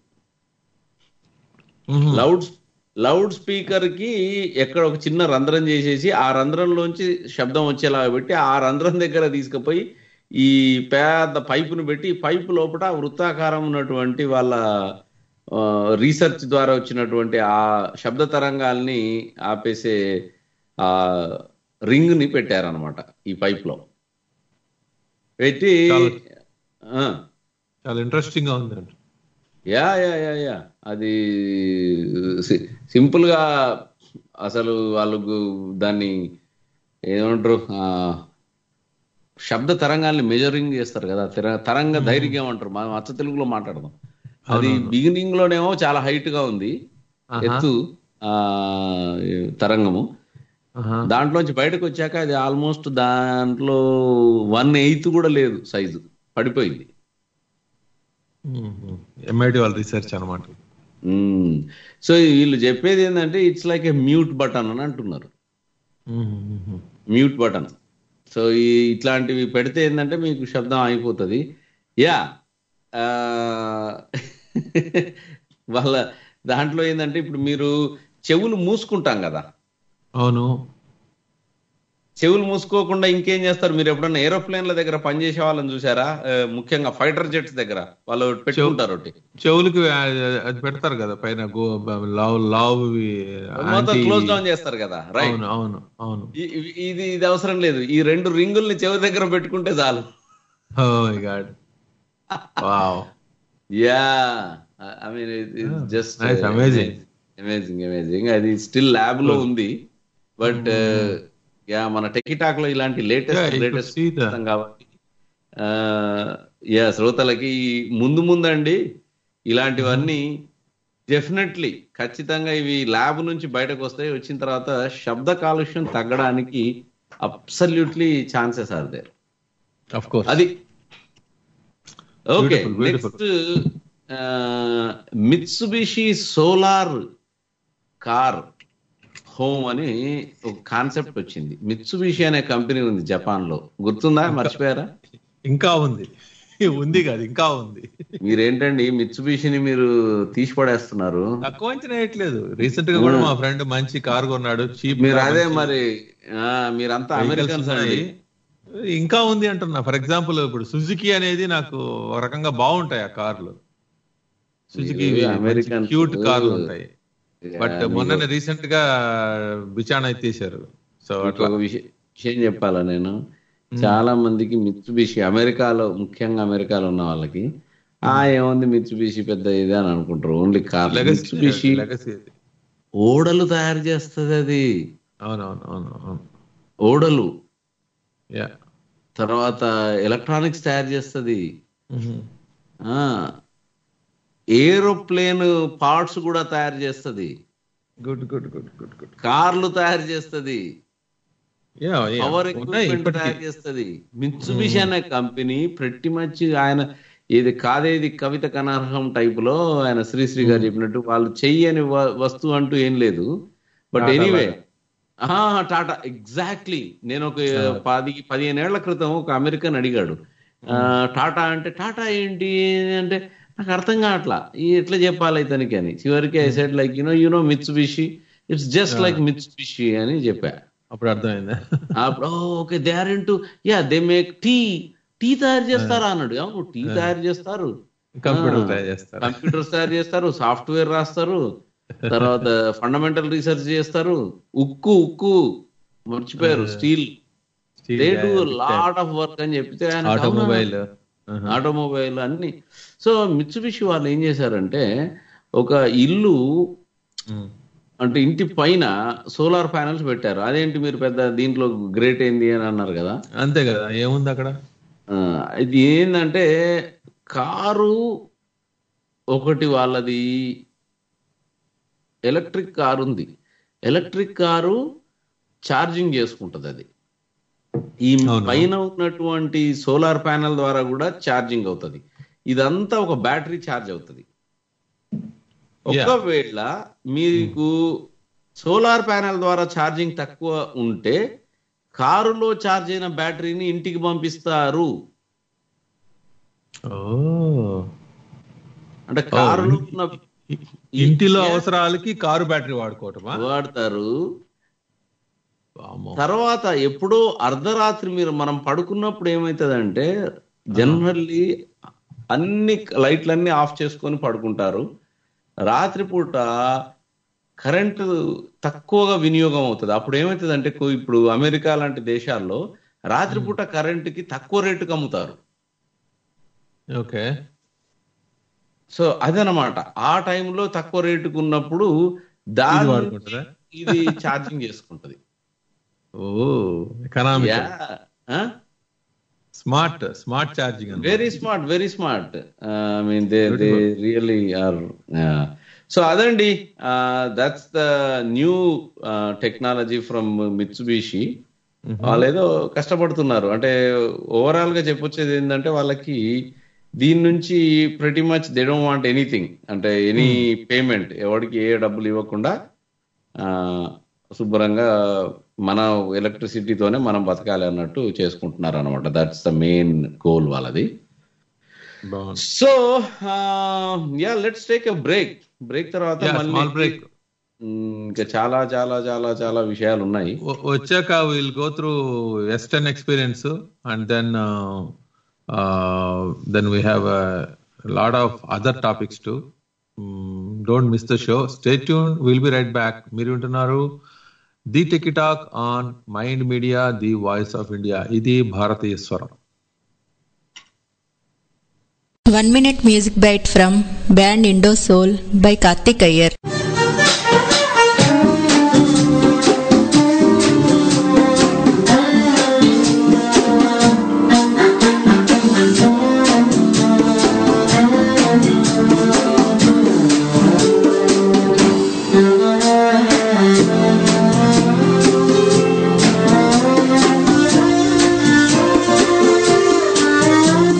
మ్మ్. లౌడ్ లౌడ్ స్పీకర్ కి ఎక్కడ ఒక చిన్న రంధ్రం చేసేసి ఆ రంధ్రంలోంచి శబ్దం వచ్చేలాగా పెట్టి ఆ రంధ్రం దగ్గర తీసుకుపోయి ఈ పెద్ద పైపును పెట్టి ఈ పైపు లోపల వృత్తాకారం ఉన్నటువంటి వాళ్ళ రీసెర్చ్ ద్వారా వచ్చినటువంటి ఆ శబ్ద తరంగాల్ని ఆపేసే ఆ రింగ్ ని పెట్టారనమాట ఈ పైప్ లో పెట్టి చాలా- ఆ, చాలా ఇంట్రెస్టింగ్ గా ఉంది యా యా యా యా అది సి- సింపుల్ గా అసలు వాళ్ళకు దాన్ని ఏమంటారు ఆ, శబ్ద తరంగాల్ని మెజరింగ్ చేస్తారు కదా తెర- తరంగ ధైర్యం అంటారు మనం అచ్చ తెలుగులో మాట్లాడదాం అది బిగినింగ్ లోనేమో చాలా హైట్ గా ఉంది ఆహా. ఎత్తు ఆ తరంగము ఆహా. దాంట్లోంచి బయటకు వచ్చాక అది ఆల్మోస్ట్ దాంట్లో వన్ ఎయిత్ కూడా లేదు సైజు పడిపోయింది ఎంఐటి వాళ్ళ రీసెర్చ్ అనమాట సో వీళ్ళు చెప్పేది ఏంటంటే it's like a mute button అని అంటున్నారు మ్యూట్ బటన్ సో ఈ ఇట్లాంటివి పెడితే ఏంటంటే మీకు శబ్దం అయిపోతుంది యా వాళ్ళ దాంట్లో ఏంటంటే ఇప్పుడు మీరు చెవులు మూసుకుంటాం కదా అవును చెవులు మూసుకోకుండా ఇంకేం చేస్తారు మీరు ఎప్పుడన్నా ఏరోప్లేన్ల దగ్గర పనిచేసే వాళ్ళని చూసారా ఆ, ముఖ్యంగా ఫైటర్ జెట్స్ దగ్గర వాళ్ళు పెట్టుకుంటారు ఒకటి చెవులకి ఆ- అది పెడతారు కదా పైన గో లావ్ లావ్ మొత్తం క్లోజ్ డౌన్ చేస్తారు కదా రైట్ అవును అవును అవును ఇ- ఇ- ఇది ఇది అవసరం లేదు ఈ రెండు రింగుల్ని చెవి దగ్గర పెట్టుకుంటే చాలు oh my God wow yeah I mean just nice, amazing. Amazing amazing అది స్టిల్ ల్యాబ్ లో ఉంది బట్ యా మన టెకిటాక్ లో ఇలాంటి Yeah, latest you could latest see that. కాబట్టి యా శ్రోతలకి ముందు ముందండి ఇలాంటివన్నీ డెఫినెట్లీ ఖచ్చితంగా ఇవి ల్యాబ్ నుంచి బయటకు వస్తాయి వచ్చిన తర్వాత శబ్ద కాలుష్యం తగ్గడానికి absolutely chances are there of course అది okay Beautiful, beautiful. Next Mitsubishi solar car home అని ఒక కాన్సెప్ట్ వచ్చింది మిత్సుబిషి అనే కంపెనీ ఉంది జపాన్ లో గుర్తుందా మర్చిపోయారా ఇంకా ఉంది ఉంది కాదు ఇంకా ఉంది మీరేంటండి మిత్సుబిషిని మీరు తీసి పడేస్తున్నారు తక్కువ అంచనా వేయట్లేదు రీసెంట్ గా కూడా మా ఫ్రెండ్ మంచి కార్ కొన్నాడు చీప్ మీరు అదే మరి ఆ, మీరంతా అమెరికన్స్ అండి ఇంకా ఉంది అంటున్నా ఫర్ ఎగ్జాంపుల్ ఇప్పుడు సుజుకి అనేది నాకు ఒక రకంగా బాగుంటాయి ఆ కార్లు సుజుకి మీరు Americans. క్యూట్ కార్లు ఉంటాయి బట్ మీకు- మొన్న రీసెంట్ గా బిచాన్ ఎత్తేసారు సో మీకు అట్లా ఒక విషయం విషయం చెప్పాలా నేను చాలా మందికి మిత్సుబిషి అమెరికాలో ముఖ్యంగా అమెరికాలో ఉన్న వాళ్ళకి ఆ ఏముంది మిత్సుబిషి పెద్ద ఇది అని అనుకుంటారు only car legacy Mitsubishi legacy అది. ఓడలు తయారు చేస్తుంది అది అవునవును అవును అవును ఓడలు యా తర్వాత ఎలక్ట్రానిక్స్ తయారు చేస్తుంది ఆ ఏరోప్లేన్ పార్ట్స్ కూడా తయారు చేస్తుంది good good good good good కార్లు తయారు చేస్తుంది యా పవర్ ఉన్నాయి ఎక్విప్మెంట్ ఇప్పటికీ తయారు చేస్తుంది మిత్సుబిషి అనే కంపెనీ ప్రతి మచ్ ఆయన ఇది కాదేది కవిత కనర్హం టైప్ లో ఆయన శ్రీశ్రీ గారు చెప్పినట్టు వాళ్ళు చెయ్యని వ- వస్తువు అంటూ ఏం లేదు బట్ టాటా ఎనీవే లాగా. టాటా ఎగ్జాక్ట్లీ నేను ఒక పది పదిహేను ఏళ్ల క్రితం ఒక అమెరికన్ అడిగాడు ఆ, టాటా అంటే టాటా ఏంటి అంటే నాకు అర్థం కావట్లా ఈ ఎట్లా చెప్పాలి ఇతనికి అని చివరికి I said like you know you know Mitsubishi it's just like Mitsubishi అని చెప్పా అప్పుడు అర్థమైందా అప్పుడు okay they are into yeah they make tea tea తయారు చేస్తారా అన్నాడు అవును టీ తయారు చేస్తారు కంప్యూటర్ ఆ, తయారు చేస్తారు కంప్యూటర్స్ తయారు చేస్తారు సాఫ్ట్వేర్ రాస్తారు తర్వాత ఫండమెంటల్ రీసెర్చ్ చేస్తారు ఉక్కు ఉక్కు మర్చిపోయారు స్టీల్ Steel దే డూ tయారు, లాట్ ఆఫ్ వర్క్ అని చెప్పితే ఆయన ఆటోమొబైల్ ఆటోమొబైల్ అన్ని సో మిత్సుబిషి వాళ్ళు ఏం చేశారంటే ఒక ఇల్లు అంటే ఇంటి పైన సోలార్ ప్యానల్స్ పెట్టారు అదేంటి మీరు పెద్ద దీంట్లో గ్రేట్ ఏంది అని అన్నారు కదా అంతే కదా ఏముంది అక్కడ ఆ, ఇది ఏంటంటే కారు ఒకటి వాళ్ళది ఎలక్ట్రిక్ కారు ఉంది ఎలక్ట్రిక్ కారు ఛార్జింగ్ చేసుకుంటది అది ఈ అవును. పైన ఉన్నటువంటి సోలార్ ప్యానల్ ద్వారా కూడా ఛార్జింగ్ అవుతుంది ఇదంతా ఒక బ్యాటరీ ఛార్జ్ అవుతుంది Yeah. ఒకవేళ మీకు సోలార్ ప్యానల్ ద్వారా ఛార్జింగ్ తక్కువ ఉంటే కారులో ఛార్జ్ అయిన బ్యాటరీని ఇంటికి పంపిస్తారు ఓ అంటే కారులో ఉన్న ఇంటిలో Yeah. అవసరాలకి కారు బ్యాటరీ వాడుకోవటమా వాడతారు వామ్మో. తర్వాత ఎప్పుడో అర్ధరాత్రి మీరు మనం పడుకున్నప్పుడు ఏమవుతుందంటే జనరల్లీ అన్ని లైట్లన్నీ ఆఫ్ చేసుకొని పడుకుంటారు రాత్రిపూట కరెంటు తక్కువగా వినియోగం అవుతుంది అప్పుడు ఏమవుతుందంటే కొ- ఇప్పుడు అమెరికా లాంటి దేశాల్లో రాత్రిపూట కరెంటుకి తక్కువ రేటుకి అమ్ముతారు ఓకే సో అదనమాట ఆ టైంలో తక్కువ రేటుకు ఉన్నప్పుడు ఇది దాన్ని వాడుకుంటారా ఇది ఛార్జింగ్ చేసుకుంటది oh economic yeah smart smart charging very smart very smart I mean they they really are so అదండి that's the new technology from Mitsubishi వాళ్ళు ఏదో కష్టపడుతున్నారు అంటే ఓవరాల్ గా చెప్పొచ్చేది ఏంటంటే వాళ్ళకి దీని నుంచి pretty much they don't want anything అంటే ఎనీ పేమెంట్ ఎవరికి ఏ డబ్బులు ఇవ్వకుండా ఆ, శుభ్రంగా మన ఎలక్ట్రిసిటీతోనే మనం బతకాలి అన్నట్టు చేసుకుంటున్నారు అనమాట దట్స్ ద మెయిన్ గోల్ వాళ్ళది బాగుంది so yeah let's take a break break తర్వాత మళ్ళీ స్మాల్ బ్రేక్ మ్, ఇంకా చాలా చాలా చాలా చాలా విషయాలు ఉన్నాయి వచ్చాక will go through western experience and then then we have lot of other topics to don't miss the show stay tune will be right back మీరు వింటున్నారు the Techie Talk on Mind media the voice of India ఇది భారతీయ స్వరం One minute music bite from band Indo Soul by Karthik Iyer.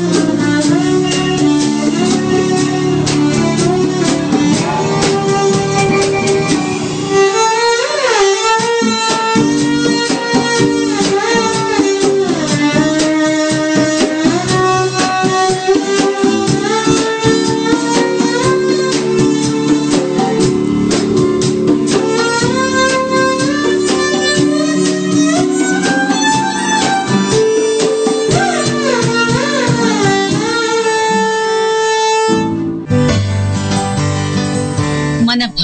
Thank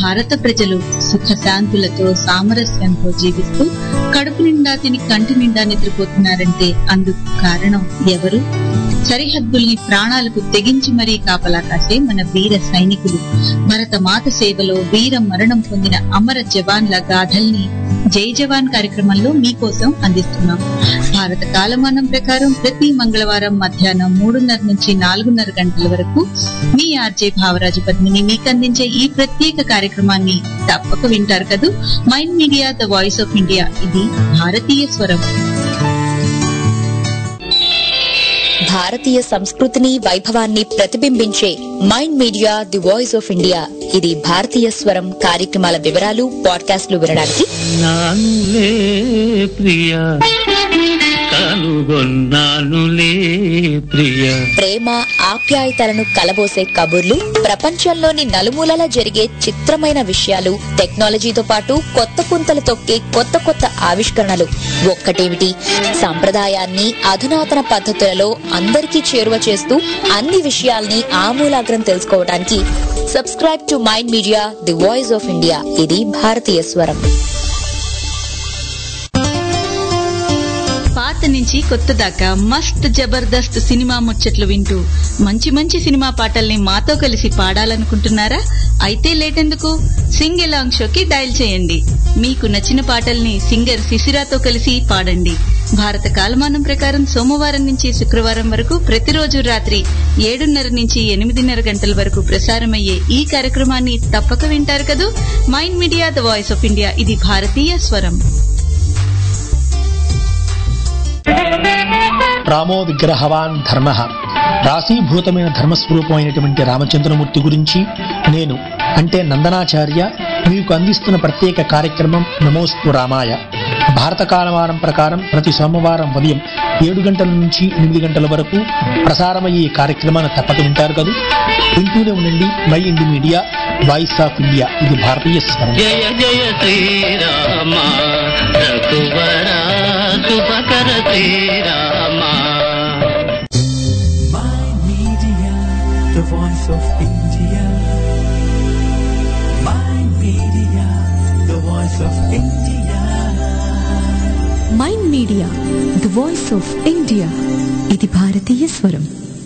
భారత ప్రజలు సుఖశాంతులతో సామరస్యంతో జీవిస్తూ కడుపు నిండా తిని కంటి నిండా నిద్రపోతున్నారంటే అందుకు కారణం ఎవరు సరిహద్దుల్ని ప్రాణాలకు తెగించి మరీ కాపలా కాసే మన వీర సైనికులు భరత మాత సేవలో వీర మరణం పొందిన అమర జవాన్ల గాథల్ని జై జవాన్ కార్యక్రమంలో మీకోసం అందిస్తున్నాం భారత కాలమానం ప్రకారం ప్రతి మంగళవారం మధ్యాహ్నం మూడున్నర నుంచి నాలుగున్నర గంటల వరకు మీ ఆర్జే భావరాజు పద్మిని మీకు అందించే ఈ ప్రత్యేక కార్యక్రమాన్ని తప్పక వింటారు కదూ Mind Media the voice of India ఇది భారతీయ స్వరం భారతీయ సంస్కృతిని వైభవాన్ని ప్రతిబింబించే mind media the voice of India ఇది భారతీయ స్వరం కార్యక్రమాల వివరాలు పాడ్కాస్ట్లు వినడానికి నానులే ప్రియ కనుగొన్నానులే ప్రియ ప్రేమ ఆప్యాయతలను కలబోసే కబుర్లు ప్రపంచంలోని నలుమూలల జరిగే చిత్రమైన విషయాలు టెక్నాలజీతో పాటు కొత్త పుంతలు తొక్కే కొత్త కొత్త ఆవిష్కరణలు ఒక్కటేమిటి సంప్రదాయాన్ని అధునాతన పద్ధతులలో అందరికీ చేరువ చేస్తూ అన్ని విషయాల్ని ఆమూలాగ్రం తెలుసుకోవడానికి subscribe to mind media the voice of India ఇది భారతీయ స్వరం పాత నుంచి కొత్త దాకా మస్త్ జబర్దస్త్ సినిమా ముచ్చట్లు వింటూ మంచి మంచి సినిమా పాటల్ని మాతో కలిసి పాడాలనుకుంటున్నారా అయితే లేటెందుకు సింగ్ ఎలాంగ్ షోకి డయల్ చేయండి మీకు నచ్చిన పాటల్ని సింగర్ శిశిరాతో కలిసి పాడండి భారత కాలమానం ప్రకారం సోమవారం నుంచి శుక్రవారం వరకు ప్రతిరోజు రాత్రి ఏడున్నర నుంచి ఎనిమిదిన్నర గంటల వరకు ప్రసారమయ్యే ఈ కార్యక్రమాన్ని తప్పక వింటారు కదూ Mind Media the voice of India ఇది భారతీయ స్వరం రామో విగ్రహవాన్ ధర్మ రాశీభూతమైన ధర్మస్వరూపమైనటువంటి రామచంద్రమూర్తి గురించి నేను అంటే నందనాచార్య మీకు అందిస్తున్న ప్రత్యేక కార్యక్రమం నమోస్తు రామాయ భారత కాలమానం ప్రకారం ప్రతి సోమవారం ఉదయం ఏడు గంటల నుంచి ఎనిమిది గంటల వరకు ప్రసారమయ్యే ఈ కార్యక్రమాన్ని తప్పక వింటారు కదా వింటూనే ఉండండి Mind Media voice of India ఇది భారతీయ స్వరం జయ జయ శ్రీరామ రఘువర శుభకర Sri Rama Mind Media, the voice of India. Mind Media, the voice of India. Mind media the voice of India ఇది భారతీయ స్వరం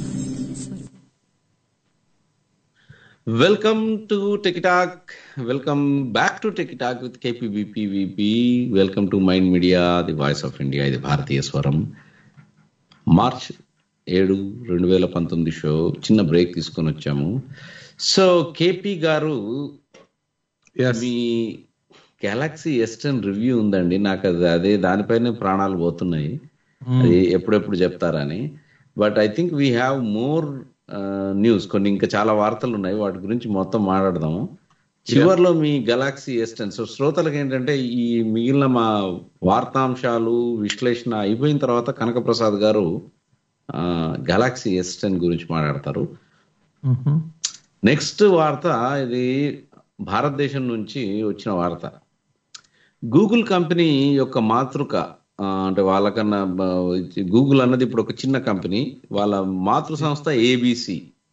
welcome to Techie Talk welcome back to Techie Talk with KPBPVP welcome to mind media the voice of India ఇది భారతీయ స్వరం మార్చ్ ఏడు రెండు వేల పంతొమ్మిది షో చిన్న బ్రేక్ తీసుకొని వచ్చాము సో కేపీ గారు మీ గెలాక్సీ ఎస్ టెన్ రివ్యూ ఉందండి నాకు అది అదే దానిపైనే ప్రాణాలు పోతున్నాయి అది ఎప్పుడెప్పుడు చెప్తారని but I think we have more news కొన్ని ఇంకా చాలా వార్తలు ఉన్నాయి వాటి గురించి మొత్తం మాట్లాడదాము చివర్లో మీ గెలాక్సీ ఎస్ టెన్ సో శ్రోతలకు ఏంటంటే ఈ మిగిలిన మా వార్తాంశాలు విశ్లేషణ అయిపోయిన తర్వాత కనకప్రసాద్ గారు గెలాక్సీ ఎస్ టెన్ గురించి మాట్లాడతారు నెక్స్ట్ వార్త ఇది భారతదేశం నుంచి వచ్చిన వార్త గూగుల్ కంపెనీ యొక్క మాతృక ఆ, అంటే వాళ్ళకన్నా గూగుల్ అన్నది ఇప్పుడు ఒక చిన్న కంపెనీ వాళ్ళ మాతృ సంస్థ ఏబిసి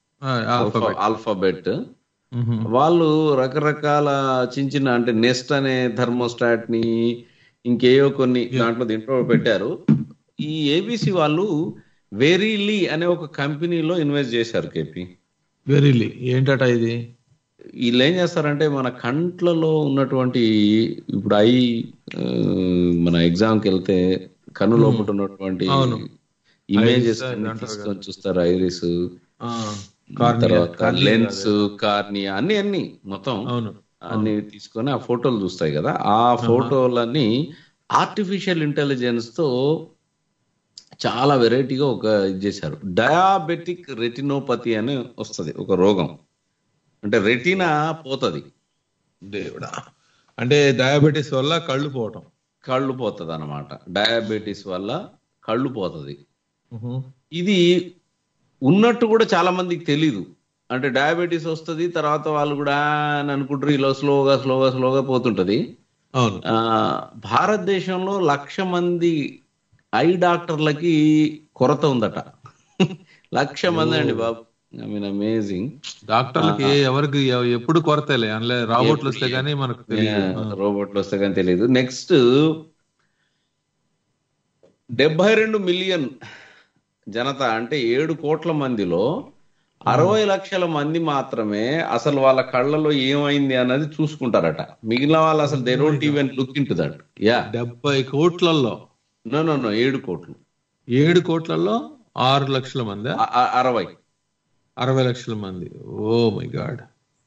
ఆల్ఫాబెట్ వాళ్ళు రకరకాల చిన్న చిన్న అంటే నెస్ట్ అనే థర్మోస్టాట్ ని ఇంకేయో కొన్ని దాంట్లో దీంట్లో పెట్టారు ఈ ఏబిసి వాళ్ళు వెరీలీ అనే ఒక కంపెనీలో ఇన్వెస్ట్ చేశారు కేపీ వెరీలీ ఏంటట ఇది వీళ్ళు ఏం చేస్తారంటే మన కంట్లలో ఉన్నటువంటి ఇప్పుడు ఐ ఆ, మన ఎగ్జామ్ కి వెళ్తే కన్ను లోపల ఉన్నటువంటి అవును. ఇమేజెస్ Iris అది అంటారు తీసుకొని చూస్తారు ఐరిస్ ఆ, కార్నియా, తర్వాత కార్నియా లెన్స్ కార్నియా అన్ని అన్ని మొత్తం అవును అన్ని తీసుకొని ఆ ఫోటోలు చూస్తాయి కదా ఆ ఫోటోలన్నీ ఆర్టిఫిషియల్ ఇంటెలిజెన్స్ తో చాలా వెరైటీగా ఒక ఇది చేశారు డయాబెటిక్ రెటినోపతి అని వస్తది ఒక రోగం అంటే రెటీనా పోతది దేవుడా అంటే డయాబెటీస్ వల్ల కళ్ళు పోవటం కళ్ళు పోతది అనమాట డయాబెటీస్ వల్ల కళ్ళు పోతది ఇది ఉన్నట్టు కూడా చాలా మందికి తెలీదు అంటే డయాబెటీస్ వస్తది తర్వాత వాళ్ళు కూడా "ఆ" అని అనుకుంటారు ఇలా స్లోగా స్లోగా స్లోగా పోతుంటది అవును ఆ, భారతదేశంలో లక్ష మంది ఐ డాక్టర్లకి కొరత ఉందట లక్ష మంది అండి బాబు ఐ మీన్ అమేజింగ్ డాక్టర్లకి ఎవరికి ఎవ- ఎప్పుడు కొరతలే అందులో రాబోట్లు వస్తే గానీ మనకు తెలియదు రోబోట్లు వస్తే కానీ తెలియదు నెక్స్ట్ డెబ్బై రెండు మిలియన్ జనత అంటే ఏడు కోట్ల మందిలో అరవై లక్షల మంది మాత్రమే అసలు వాళ్ళ కళ్ళలో ఏమైంది అన్నది చూసుకుంటారట మిగిలిన వాళ్ళు అసలు they don't even look in to that yeah డెబ్బై కోట్లలో నో నో నో ఏడు కోట్లు ఏడు కోట్లలో ఆరు లక్షల మంది అ- అ- అరవై అరవై లక్షల మంది ఓ మై గాడ్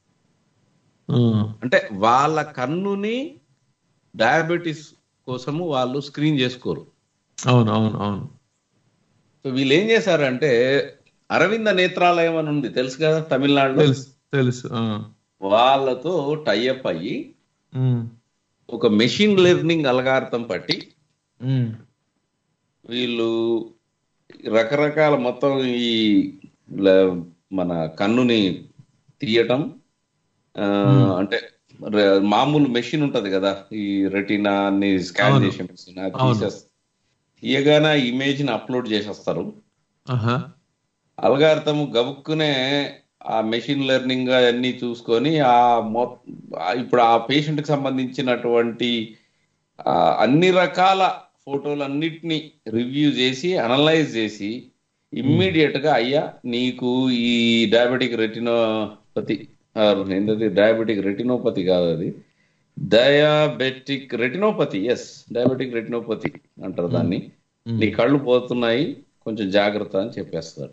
అంటే వాళ్ళ కన్నుని డయాబెటీస్ కోసము వాళ్ళు స్క్రీన్ చేసుకోరు అవును అవును అవును సో వీళ్ళు ఏం చేశారంటే అరవింద నేత్రాలయం అని ఉంది తెలుసు కదా తమిళనాడులో తెలుసు తెలుసు ఆ. వాళ్ళతో టైఅప్ అయ్యి ఉమ్, ఒక మెషిన్ లెర్నింగ్ అలగార్థం పట్టి ఉమ్, వీళ్ళు రకరకాల మొత్తం ఈ ల- మన కన్నుని తీయటం ఆ, అంటే ర- మామూలు మెషిన్ ఉంటది కదా ఈ రెటీనా అన్ని స్కాన్ అవును. చేసే మెషిన్ అది అవును. తీసేస్తారు తీయగానే ఇమేజ్ ని అప్లోడ్ చేసేస్తారు ఆహా. అల్గార్థం గబుక్కునే ఆ మెషిన్ లెర్నింగ్ అన్ని చూసుకొని ఆ మొ ఆ ఇప్పుడు ఆ పేషెంట్ కి సంబంధించినటువంటి ఆ అన్ని రకాల ఫోటోలన్నిటిని రివ్యూ చేసి అనలైజ్ చేసి ఇమ్మీడియట్ గా అయ్యా నీకు ఈ డయాబెటిక్ రెటినోపతి ఏంటది డయాబెటిక్ రెటినోపతి కాదు అది diabetic retinopathy yes diabetic retinopathy అంటారు దాన్ని నీ కళ్ళు పోతున్నాయి కొంచెం జాగ్రత్త అని చెప్పేస్తుందట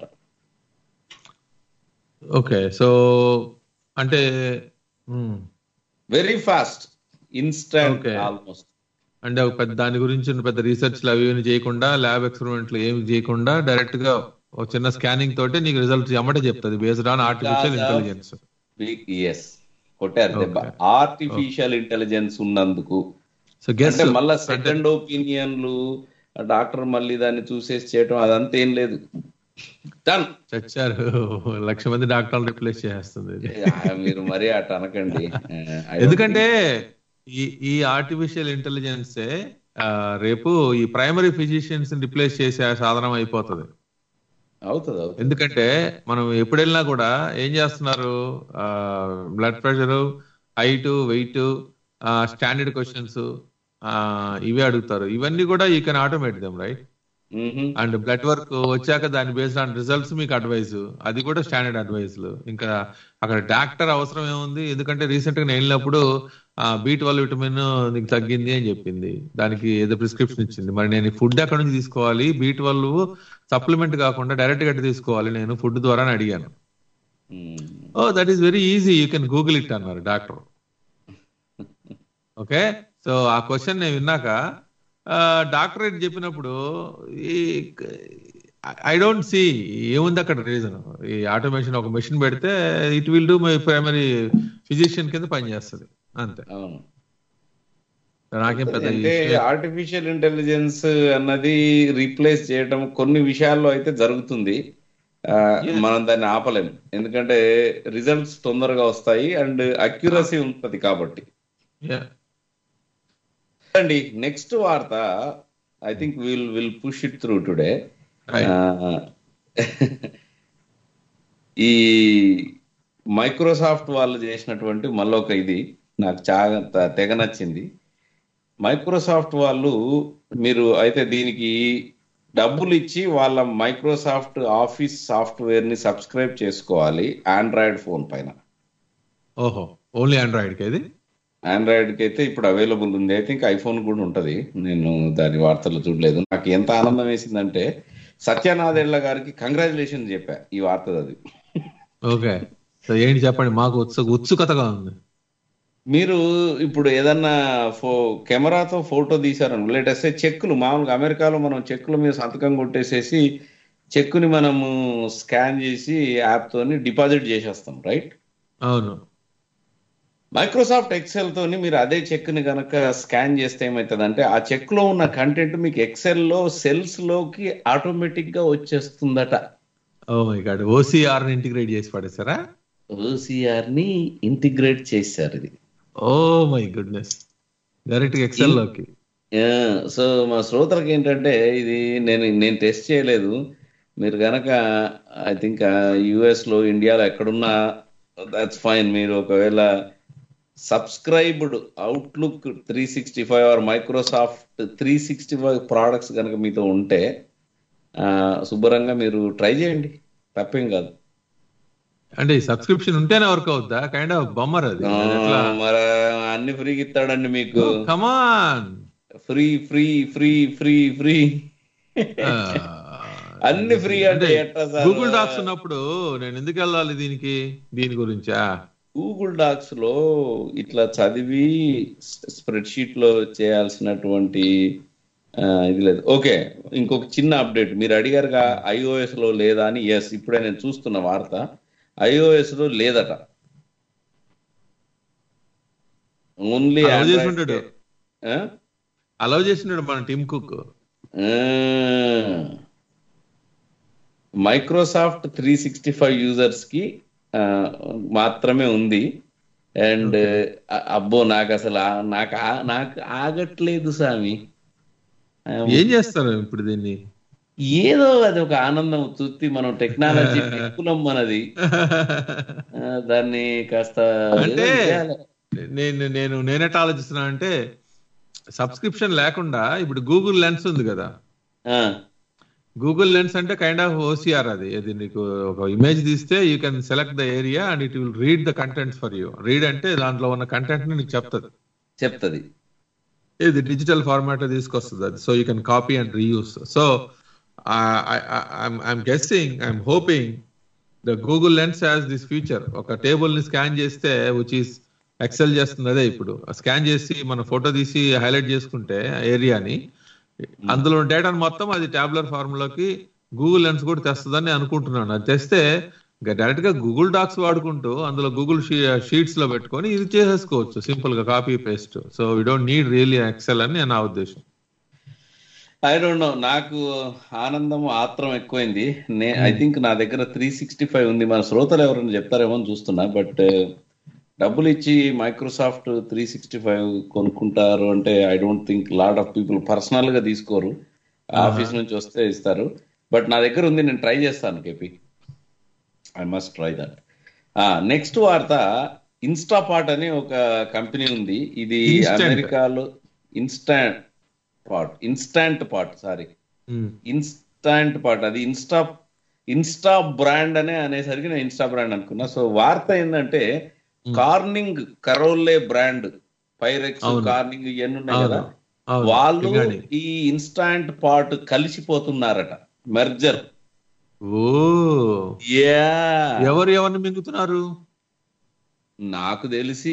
ఓకే సో అంటే um, very fast instant Okay. Almost అంటే ఒక పెద్ద దాని గురించి ఉన్న పెద్ద రీసెర్చ్ అవి ఇవి చేయకుండా ల్యాబ్ ఎక్స్పెరిమెంట్లు ఏమి చేయకుండా డైరెక్ట్ గా ఒక చిన్న స్కానింగ్ తోటి నీకు రిజల్ట్ ఎమ్మటే చెప్తుంది based on artificial intelligence yes కొట్టారు దెబ్బ ఆర్టిఫిషియల్ ఇంటెలిజెన్స్ ఉన్నందుకు సో గెస్ అంటే మళ్ళా సెకండ్ ఒపీనియన్లు డాక్టర్ మళ్ళీ దాన్ని చూసేసి చేయటం అదంతా ఏం లేదు డన్ చచ్చారు లక్ష మంది డాక్టర్లు రిప్లేస్ చేస్తుంది ఇది. మీరు మరీ అట్ అనకండి I don't ఎందుకంటే ఈ ఈ ఆర్టిఫిషియల్ ఇంటెలిజెన్స్ రేపు ఈ ప్రైమరీ ఫిజిషియన్స్ రిప్లేస్ చేసే సాధనం అయిపోతుంది think- అవుతుంది అవుతుంది ఎందుకంటే మనం ఎప్పుడు వెళ్ళినా కూడా ఏం చేస్తున్నారు blood pressure height weight standard questions ఇవే అడుగుతారు ఇవన్నీ కూడా you can automate them right మ్మ్హ్మ్. అండ్ బ్లడ్ వర్క్ వచ్చాక దాని బేస్డ్ ఆన్ రిజల్ట్స్ మీకు అడ్వైస్ అది కూడా స్టాండర్డ్ అడ్వైస్ ఇంకా అక్కడ డాక్టర్ అవసరం ఏముంది ఎందుకంటే రీసెంట్ గా నేను వెళ్ళినప్పుడు బీ ట్వెల్వ్ విటమిన్ నీకు తగ్గింది అని చెప్పింది దానికి ఏదో ప్రిస్క్రిప్షన్ ఇచ్చింది మరి నేను ఫుడ్ ఎక్కడ నుంచి తీసుకోవాలి బీ ట్వెల్వ్ సప్లిమెంట్ కాకుండా డైరెక్ట్ గా తీసుకోవాలి నేను ఫుడ్ ద్వారా అని అడిగాను మ్మ్. Oh that is very easy you can Google it అన్నారు డాక్టర్ ఓకే సో ఆ క్వశ్చన్ నేను విన్నాక డాక్టరేట్ చెప్పినప్పుడు ఈ ఐ డోంట్ సీ ఏముంది అక్కడ రీజన్ ఈ ఆటోమేషన్ ఒక మెషిన్ పెడితే it will do my primary physician కింద పనిచేస్తుంది అంతే అవును నాకేం పెద్ద అంటే issue- ఆర్టిఫిషియల్ ఇంటెలిజెన్స్ అన్నది రీప్లేస్ చేయడం కొన్ని విషయాల్లో అయితే జరుగుతుంది ఆ, మనం దాన్ని ఆపలేం ఎందుకంటే రిజల్ట్స్ తొందరగా వస్తాయి అండ్ అక్యురసీ ఉంటది కాబట్టి Yeah. అండి నెక్స్ట్ వార్త I think will will push it through today Right. ఈ మైక్రోసాఫ్ట్ వాళ్ళు చేసినటువంటి మళ్ళొక ఇది నాకు చాలా త- తెగ నచ్చింది మైక్రోసాఫ్ట్ వాళ్ళు మీరు అయితే దీనికి డబ్బులు ఇచ్చి వాళ్ళ మైక్రోసాఫ్ట్ ఆఫీస్ సాఫ్ట్వేర్ ని సబ్స్క్రైబ్ చేసుకోవాలి ఆండ్రాయిడ్ ఫోన్ పైన ఓహో ఓన్లీ ఆండ్రాయిడ్ కి ఇది ఆండ్రాయిడ్ కి అయితే ఇప్పుడు అవైలబుల్ ఉంది ఐ థింక్ ఐఫోన్ కూడా ఉంటది నేను దాని వార్తలు చూడలేదు నాకు ఎంత ఆనందం వేసిందంటే సత్యనాథేళ్ల గారికి కంగ్రాచులేషన్ చెప్పా ఈ వార్త అది ఓకే సో ఏంటి చెప్పండి మాకు ఉత్సు ఉత్సుకతగా ఉంది మీరు ఇప్పుడు ఏదన్నా ఫో కెమెరాతో ఫోటో తీశారని లేటెస్ట్ చెక్కులు మామూలుగా అమెరికాలో మనం చెక్కుల మీద సంతకం కొట్టేసేసి చెక్కుని మనము స్కాన్ చేసి యాప్ తోని డిపాజిట్ చేసేస్తాం రైట్ అవును మైక్రోసాఫ్ట్ ఎక్సెల్ తోని మీరు అదే చెక్ ని గనక స్కాన్ చేస్తే ఏమవుతుందంటే ఆ చెక్ లో ఉన్న కంటెంట్ మీకు ఎక్సెల్ లో సెల్స్ లోకి ఆటోమేటిక్ గా వచ్చేస్తుందట oh my God OCR integrate చేసి పడేసారా ఓసిఆర్ ని ఇంటిగ్రేట్ చేశారు ఇది oh my goodness direct Excel లోకి సో మా శ్రోతలకు ఏంటంటే ఇది నేను నేను టెస్ట్ చేయలేదు మీరు గనక ఐ థింక్ యుఎస్ లో ఇండియాలో ఎక్కడున్నా దట్స్ ఫైన్ మీరు ఒకవేళ subscribed Outlook three sixty five or Microsoft three sixty five products కనుక మీతో ఉంటే ఆ, శుభ్రంగా మీరు ట్రై చేయండి తప్పేం కాదు అంటే ఈ సబ్స్క్రిప్షన్ ఉంటేనే వర్క్ అవుద్దా కైండ్ ఆఫ్ బొమ్మర్ అది అది ఎట్లా మరి అన్ని ఫ్రీగా ఇస్తాడండి మీకు come on free free free free free అన్ని ఫ్రీ అంటే ఎట్లా సార్ గూగుల్ డాక్స్ ఉన్నప్పుడు నేను ఎందుకు వెళ్ళాలి దీనికి దీని గురించా గూగుల్ డాక్స్ లో ఇట్లా చదివి స్ప్రెడ్ షీట్ లో చేయాల్సినటువంటి ఆ, ఇది లేదు ఓకే ఇంకొక చిన్న అప్డేట్ మీరు అడిగారుగా ఐఓఎస్ లో లేదా అని ఎస్ ఇప్పుడే నేను చూస్తున్న వార్త ఐఓఎస్ లో లేదట ఓన్లీ అలౌ చేసి ఉంటాడు అలౌ చేసినాడు మన Tim Cook Microsoft three sixty five users కి ఆ, మాత్రమే ఉంది అండ్ అబ్బో నాకు అసలు ఆ- నాకు ఆ- నాకు ఆగట్లేదు స్వామి ఏం చేస్తారు ఇప్పుడు దీన్ని ఏదో అది ఒక ఆనందం చూస్తే మనం టెక్నాలజీ కులం మనది ఆ, దాన్ని కాస్త అంటే ఏదో చేయాలి. నేను నేను నేనెట్ ఆలోచిస్తున్నా అంటే సబ్స్క్రిప్షన్ లేకుండా ఇప్పుడు గూగుల్ లెన్స్ ఉంది కదా గూగుల్ లెన్స్ అంటే కైండ్ ఆఫ్ ఓసిఆర్ అది అది నీకు ఒక ఇమేజ్ తీస్తే you can select the area and it will read the contents for you read అంటే దాంట్లో ఉన్న కంటెంట్ ని నీకు చెప్తుంది చెప్తుంది ఇది డిజిటల్ ఫార్మాట్ తీసుకొస్తుంది అది so you can copy and reuse so I'm guessing I'm hoping the Google Lens has this feature ఒక టేబుల్ ని స్కాన్ చేస్తే విచ్ ఈస్ ఎక్సెల్ చేస్తుంది అదే ఇప్పుడు స్కాన్ చేసి మన ఫోటో తీసి హైలైట్ చేసుకుంటే ఏరియాని అందులో డేటాను మొత్తం అది టాబ్లర్ ఫార్మ్ లోకి గూగుల్ లెన్స్ కూడా తెస్తుందని అనుకుంటున్నాను అది తెస్తే డైరెక్ట్ గా గూగుల్ డాక్స్ వాడుకుంటూ అందులో గూగుల్ షీట్స్ లో పెట్టుకొని ఇది చేసేసుకోవచ్చు సింపుల్ గా copy paste so we don't need really Excel అని నా ఉద్దేశం ఐ డోంట్ నో నాకు ఆనందం ఆత్రం ఎక్కువైంది నే ఐ థింక్ నా దగ్గర త్రీ సిక్స్టీ ఫైవ్ ఉంది మన శ్రోతలు ఎవరైనా చెప్తారేమో అని చూస్తున్నా బట్ డబ్బులు ఇచ్చి మైక్రోసాఫ్ట్ త్రీ సిక్స్టీ ఫైవ్ కొనుక్కుంటారు అంటే I don't think lot of people personal గా తీసుకోరు ఆఫీస్ నుంచి వస్తే ఇస్తారు బట్ నా దగ్గర ఉంది నేను ట్రై చేస్తాను KP I must try that next వార్త ఇన్స్టాపాట్ అని ఒక కంపెనీ ఉంది ఇది Instant. అమెరికాలో Instant Pot Instant Pot sorry Instant Pot అది ఇన్స్టా ఇన్స్టా బ్రాండ్ అనే అనేసరికి నేను ఇన్స్టా బ్రాండ్ అనుకున్నా సో వార్త ఏంటంటే కార్నింగ్ కరోల్లే బ్రాండ్ పైరెక్స్ అవును. కార్నింగ్ ఇవన్నీ ఉన్నాయి అవును. కదా అవును. వాళ్ళు పింగాణి. ఈ ఇన్స్టాంట్ పాట్ కలిసిపోతున్నారట మెర్జర్ ఓ యా ఎవరు ఎవరిని మింగుతున్నారు నాకు తెలిసి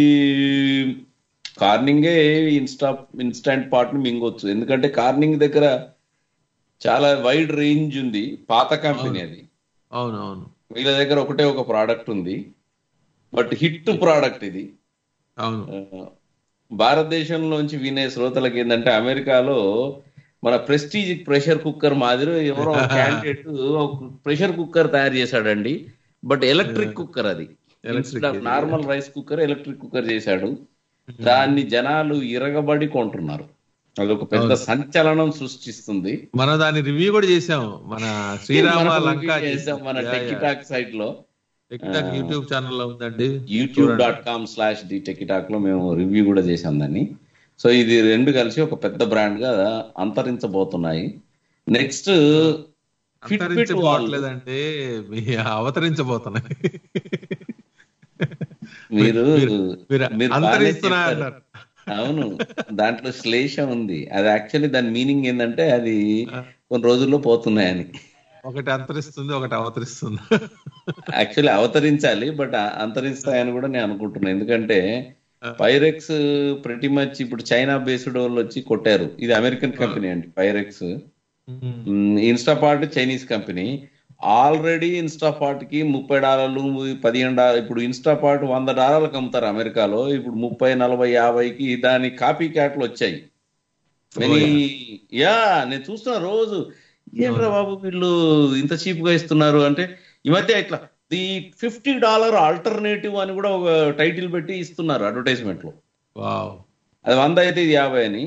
కార్నింగే ఇన్స్టా ఇన్స్టాంట్ పార్ట్ ని మింగొచ్చు ఎందుకంటే కార్నింగ్ దగ్గర చాలా వైడ్ రేంజ్ ఉంది పాత కంపెనీ అది అవును అవును వీళ్ళ దగ్గర ఒకటే ఒక ప్రోడక్ట్ ఉంది బట్ హిట్ ప్రోడక్ట్ ఇది అవును ఆ, భారతదేశంలోంచి వినే శ్రోతలకి ఏంటంటే అమెరికాలో మన ప్రెస్టీజ్ ప్రెషర్ కుక్కర్ మాదిరి ఎవరో క్యాండిడేట్ ప్రెషర్ కుక్కర్ తయారు చేశాడండి బట్ ఎలక్ట్రిక్ కుక్కర్ అది Electric ఇది. Normal rice cooker electric cooker చేశాడు దాన్ని జనాలు ఇరగబడి కొంటున్నారు అదొక పెద్ద అవును. సంచలనం సృష్టిస్తుంది మనం దాని రివ్యూ కూడా చేసాం మన శ్రీరామ మనం లంక review చేసాం మన టెక్కిటాక్ సైట్ లో టెక్టాక్ యూట్యూబ్ ఛానల్ లో ఉందండి YouTube dot com slash D Techie Talk లో మేము రివ్యూ కూడా చేసాం దాన్ని సో ఇది రెండు కలిసి ఒక పెద్ద బ్రాండ్ గా అంతరించబోతున్నాయి నెక్స్ట్ ఫిట్బిట్ వాళ్ళు అంతరించబోవట్లేదంటే మీ అవతరించబోతున్నాయి మీరు మీరు మీరు బాగానే అంతరిస్తున్నా చెప్పారు. అన్నారు అవును దాంట్లో శ్లేషం ఉంది అది యాక్చువల్లీ దాని మీనింగ్ ఏంటంటే అది కొన్ని రోజుల్లో పోతున్నాయని ఒకటి అంతరిస్తుంది ఒకటి అవతరిస్తుంది యాక్చువల్లీ అవతరించాలి బట్ అంతరిస్తాయని కూడా నేను అనుకుంటున్నాను ఎందుకంటే పైరెక్స్ ప్రతి మచ్ ఇప్పుడు చైనా బేస్డ్ వాళ్ళు వచ్చి కొట్టారు ఇది అమెరికన్ కంపెనీ అండి Pyrex Instapot Chinese company already Instapot కి ముప్పై డాలర్లు పదిహేను డాలర్ ఇప్పుడు ఇన్స్టాపార్ట్ వంద డాలర్లకు అమ్ముతారు అమెరికాలో ఇప్పుడు ముప్పై నలభై యాభైకి దాని కాపీ క్యాట్లు వచ్చాయి మెనీ యా నేను చూస్తున్నా రోజు ఏంట్రా బాబు వీళ్ళు ఇంత చీప్ గా ఇస్తున్నారు అంటే ఈ మధ్య ఇట్లా ది ఫిఫ్టీ డాలర్ ఆల్టర్నేటివ్ అని కూడా ఒక టైటిల్ పెట్టి ఇస్తున్నారు అడ్వర్టైజ్మెంట్ లో వావ్ అది వంద అయితే ఇది యాభై అని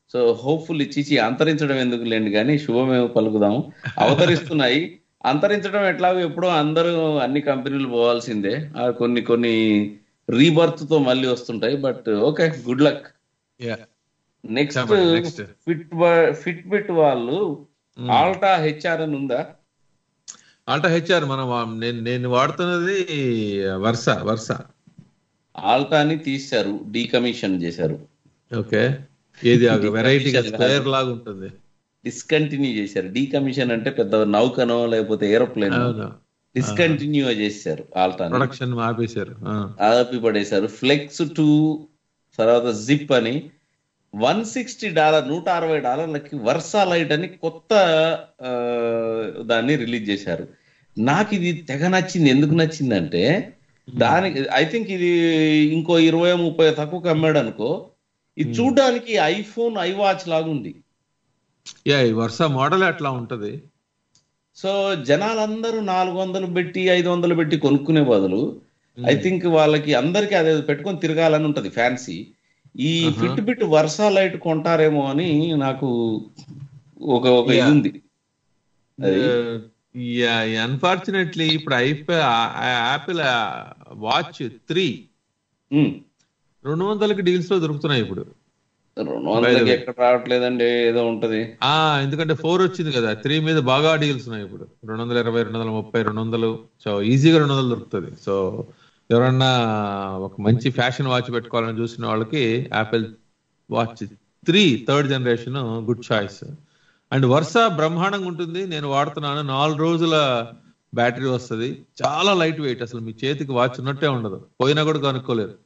సో హోప్ఫుల్లీ చిచి అంతరించడం ఎందుకు లేండి కానీ శుభమేమో పలుకుదాము అవతరిస్తున్నాయి అంతరించడం ఎట్లాగో ఎప్పుడో అందరూ అన్ని కంపెనీలు పోవాల్సిందే ఆ కొన్ని కొన్ని రీబర్త్ తో మళ్ళీ వస్తుంటాయి but okay good luck Yeah. Next చెప్పండి, next. ఫిట్ ఫిట్ బిట్ వాళ్ళు ఆల్టా హెచ్ఆర్ అని ఉందా ఆల్టా హెచ్ఆర్ మనం వా- నేను నేను వాడుతున్నది వర్ష వర్ష ఆల్టాని తీశారు డీకమిషన్ చేశారు ఓకే ఏది వెరైటీ Decommission స్క్వేర్ కాదు. లాగా ఉంటుంది డిస్కంటిన్యూ చేశారు డీకమిషన్ అంటే పెద్ద నౌకనో లేకపోతే ఏరోప్లేన్ అవును. డిస్కంటిన్యూ చేశారు ఆల్టాని ప్రొడక్షన్ ఆపేశారు ఆ. ఆపి పడేశారు ఫ్లెక్స్ టూ తర్వాత జిప్ అని వన్ సిక్స్టీ డాలర్ నూట అరవై డాలర్లకి వర్సా లైట్ అని కొత్త ఆ, దాన్ని రిలీజ్ చేశారు నాకు ఇది తెగ నచ్చింది ఎందుకు నచ్చిందంటే దానికి ఐ థింక్ ఇది ఇంకో ఇరవై ముప్పై తక్కువకి అమ్మాడు అనుకో ఇది చూడడానికి ఐఫోన్ ఐ వాచ్ లాగా ఉంది యా ఈ వర్ష మోడల్ అట్లా ఉంటది సో జనాలందరూ నాలుగు వందలు పెట్టి ఐదు వందలు పెట్టి కొనుక్కునే బదులు ఐ థింక్ వాళ్ళకి అందరికీ అదే పెట్టుకొని తిరగాలని ఉంటది ఫ్యాన్సీ ఈ ఫిట్ బిట్ వర్షా లైట్ కొంటారేమో అని నాకు ఒక ఒక ఇది Yeah. ఉంది అది అన్ఫార్చునేట్లీ ఇప్పుడు అయిపోయి యాపిల్ వాచ్ త్రీ రెండు వందలకి డీల్స్ లో దొరుకుతున్నాయి ఇప్పుడు రెండు వందలకి ఎక్కడ రావట్లేదండి ఏదో ఉంటది ఆ ఎందుకంటే ఫోర్ వచ్చింది కదా త్రీ మీద బాగా డీల్స్ ఉన్నాయి ఇప్పుడు రెండు వందల ఇరవై రెండు వందల ముప్పై రెండు వందలు సో ఈజీగా రెండు వందలు దొరుకుతుంది సో ఎవరన్నా ఒక మంచి ఫ్యాషన్ వాచ్ పెట్టుకోవాలని చూసిన వాళ్ళకి Apple Watch three third generation good choice and Versa బ్రహ్మాండంగా ఉంటుంది నేను వాడుతున్నాను నాలుగు రోజుల బ్యాటరీ వస్తుంది చాలా లైట్ వెయిట్ అసలు మీ చేతికి వాచ్ ఉన్నట్టే ఉండదు పోయినా కూడా కనుక్కోలేరు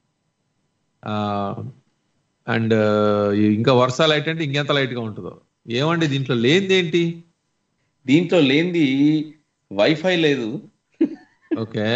అండ్ ఇంకా వర్ష లైట్ అంటే ఇంకెంత లైట్ గా ఉంటుందో ఏమండి దీంట్లో లేనిది ఏంటి దీంట్లో లేనిది వైఫై లేదు ఓకే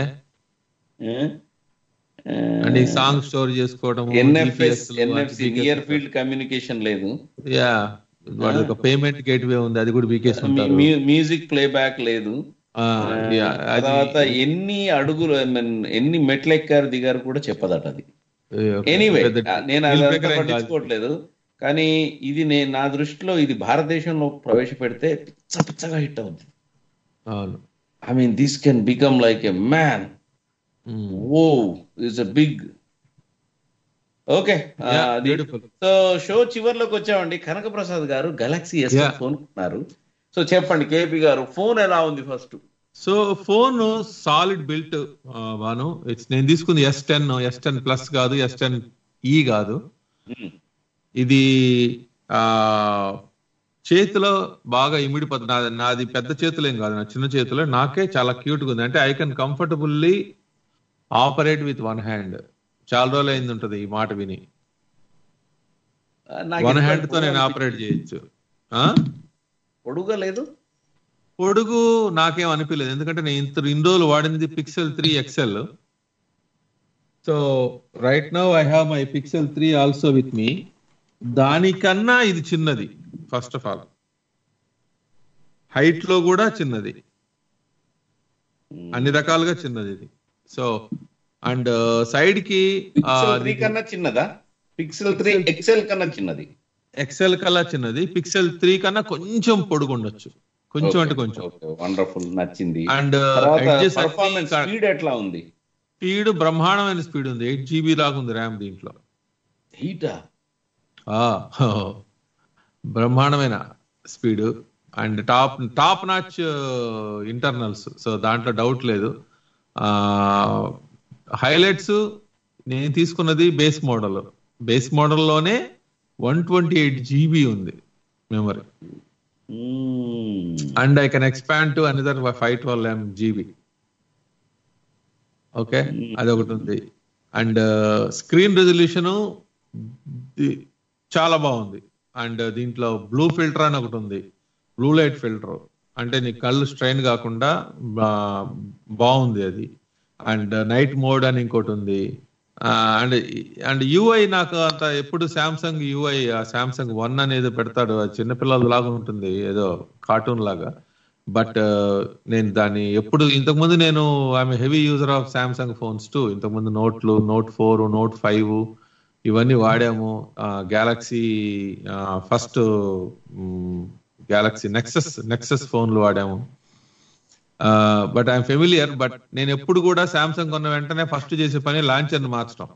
అండ్ ఈ సాంగ్ స్టోర్ చేసుకోవడం NFS NFC near field communication లేదు యా వాడి ఒక పేమెంట్ గేట్వే ఉంది అది కూడా బీకేసి ఉంటారు మ్యూజిక్ ప్లేబ్యాక్ లేదు ఆ, yeah, అది- తర్వాత ఎన్ని అడుగులు I mean, ఎన్ని మెట్లు ఎక్కారు దిగారు కూడా చెప్పదట అది Okay, ఎనీవే పెద్ద నేను deal అదంతా breaker ఏం కాదు. పట్టించుకోవట్లేదు కానీ ఇది నేను నా దృష్టిలో ఇది భారతదేశంలో ప్రవేశపెడితే పిచ్చ పిచ్చగా హిట్ అవుతుంది అవును I mean this can become like a man oh it's a big okay Yeah, beautiful. So show చివర్లోకి వచ్చామండి Kanaka Prasad garu galaxy S Yeah. Phone కొన్నారు సో చెప్పండి కేపీ గారు ఫోన్ ఎలా ఉంది first so phone solid built వాను ఇట్స్ నేను తీసుకుంది S ten S ten plus కాదు ఎస్ టెన్ ఈ కాదు ఇది ఆ చేతిలో బాగా ఇమిడిపోతుంది నాది నాది పెద్ద చేతులేం కాదు నా చిన్న చేతిలో నాకే చాలా క్యూట్ గా ఉంది అంటే I can comfortably operate with one hand చాలా రోజులు అయింది ఉంటది ఈ మాట విని వన్ హ్యాండ్ తో నేను ఆపరేట్ చేయొచ్చు ఆ పొడుగా లేదు పొడుగు నాకేం అనిపించలేదు ఎందుకంటే నేను ఇంత ఇన్ని రోజులు వాడింది pixel three XL so right now I have my pixel three also with me దానికన్నా ఇది చిన్నది ఫస్ట్ ఆఫ్ ఆల్ హైట్ లో కూడా చిన్నది అన్ని రకాలుగా చిన్నది ఇది సో అండ్ సైడ్ కి పిక్సెల్ త్రీ కన్నా చిన్నదా పిక్సెల్ త్రీ ఎక్సెల్ కన్నా చిన్నది ఎక్సెల్ కల్లా చిన్నది పిక్సెల్ త్రీ కన్నా కొంచెం పొడుగు ఉండొచ్చు కొంచెం అంటే కొంచెం వండర్ఫుల్ నచ్చింది అండ్ తర్వాత edges అన్ని పర్ఫార్మెన్స్ స్పీడ్ ఎట్లా ఉంది స్పీడ్ బ్రహ్మాండమైన స్పీడ్ ఉంది ఎయిట్ జీబీ లాగా ఉంది ర్యామ్ దీంట్లో హీటా ఆ, హో. బ్రహ్మాండమైన speed and top top notch internals so దాంట్లో డౌట్ లేదు హైలైట్స్ నేను తీసుకున్నది బేస్ మోడల్ బేస్ మోడల్లోనే వన్ ట్వంటీ ఎయిట్ జీబీ ఉంది memory and I can expand to another five twelve um GB okay అది ఒకటి ఉంది అండ్ స్క్రీన్ రెజల్యూషన్ చాలా బాగుంది అండ్ దీంట్లో బ్లూ ఫిల్టర్ అని ఒకటి ఉంది బ్లూ లైట్ ఫిల్టర్ అంటే నీ కళ్ళు స్ట్రైన్ కాకుండా బా- బాగుంది అది అండ్ నైట్ మోడ్ అని ఇంకోటి ఉంది అండ్ అండ్ యూఐ నాకు అంత ఎప్పుడు సామ్సంగ్ యూఐ సామ్సంగ్ వన్ అనేది పెడతాడు అది చిన్నపిల్లల లాగా ఉంటుంది ఏదో కార్టూన్ లాగా బట్ నేను దాన్ని ఎప్పుడు ఇంతకుముందు నేను I'm heavy user of Samsung phones too ఇంతకుముందు నోట్లు నోట్ ఫోర్ నోట్ ఫైవ్ ఇవన్నీ వాడాము galaxy first galaxy nexus nexus ఫోన్లు వాడాము బట్ ఐఎమ్ ఫెమిలియర్ బట్ నేను ఎప్పుడు కూడా సామ్సంగ్ కొన్న వెంటనే ఫస్ట్ చేసే పని లాంచర్ ని మార్చడం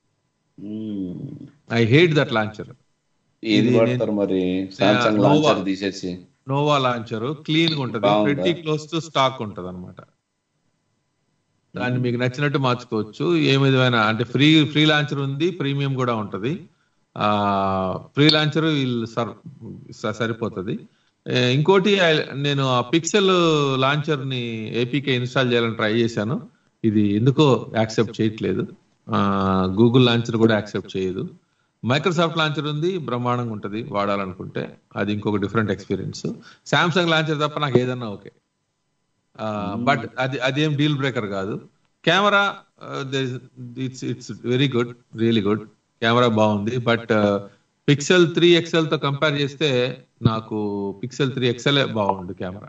ఐ హేట్ దట్ లాంచర్ ఏది వాడతారు మరి సామ్సంగ్ Nova. లాంచర్ తీసేసి నోవా లాంచర్ క్లీన్ గా ఉంటది బాగుందా? ప్రతి క్లోజ్ టు స్టాక్ ఉంటది అనమాట దాన్ని మీకు నచ్చినట్టు మార్చుకోవచ్చు ఏ విధమైన అంటే ఫ్రీ ఫ్రీ లాంచర్ ఉంది ప్రీమియం కూడా ఉంటది ఆ ఫ్రీ లాంచర్ సర్ స- సరిపోతది ఏ, ఇంకోటి I- నేను ఆ పిక్సెల్ లాంచర్ ని ఏపీకే ఇన్స్టాల్ చేయాలని ట్రై చేశాను ఇది ఎందుకో యాక్సెప్ట్ చేయట్లేదు గూగుల్ లాంచర్ కూడా యాక్సెప్ట్ చేయదు మైక్రోసాఫ్ట్ లాంచర్ ఉంది బ్రహ్మాండంగా ఉంటది వాడాలనుకుంటే అది ఇంకొక డిఫరెంట్ ఎక్స్పీరియన్స్ సామ్సంగ్ లాంచర్ తప్ప నాకు ఏదన్నా ఓకే బట్ అది అదేం డీల్ బ్రేకర్ కాదు camera it's it's very good really good camera బాగుంది బట్ పిక్సెల్ త్రీ ఎక్స్ఎల్ తో కంపేర్ చేస్తే నాకు పిక్సెల్ త్రీ ఎక్స్ఎల్ బాగుంది కెమెరా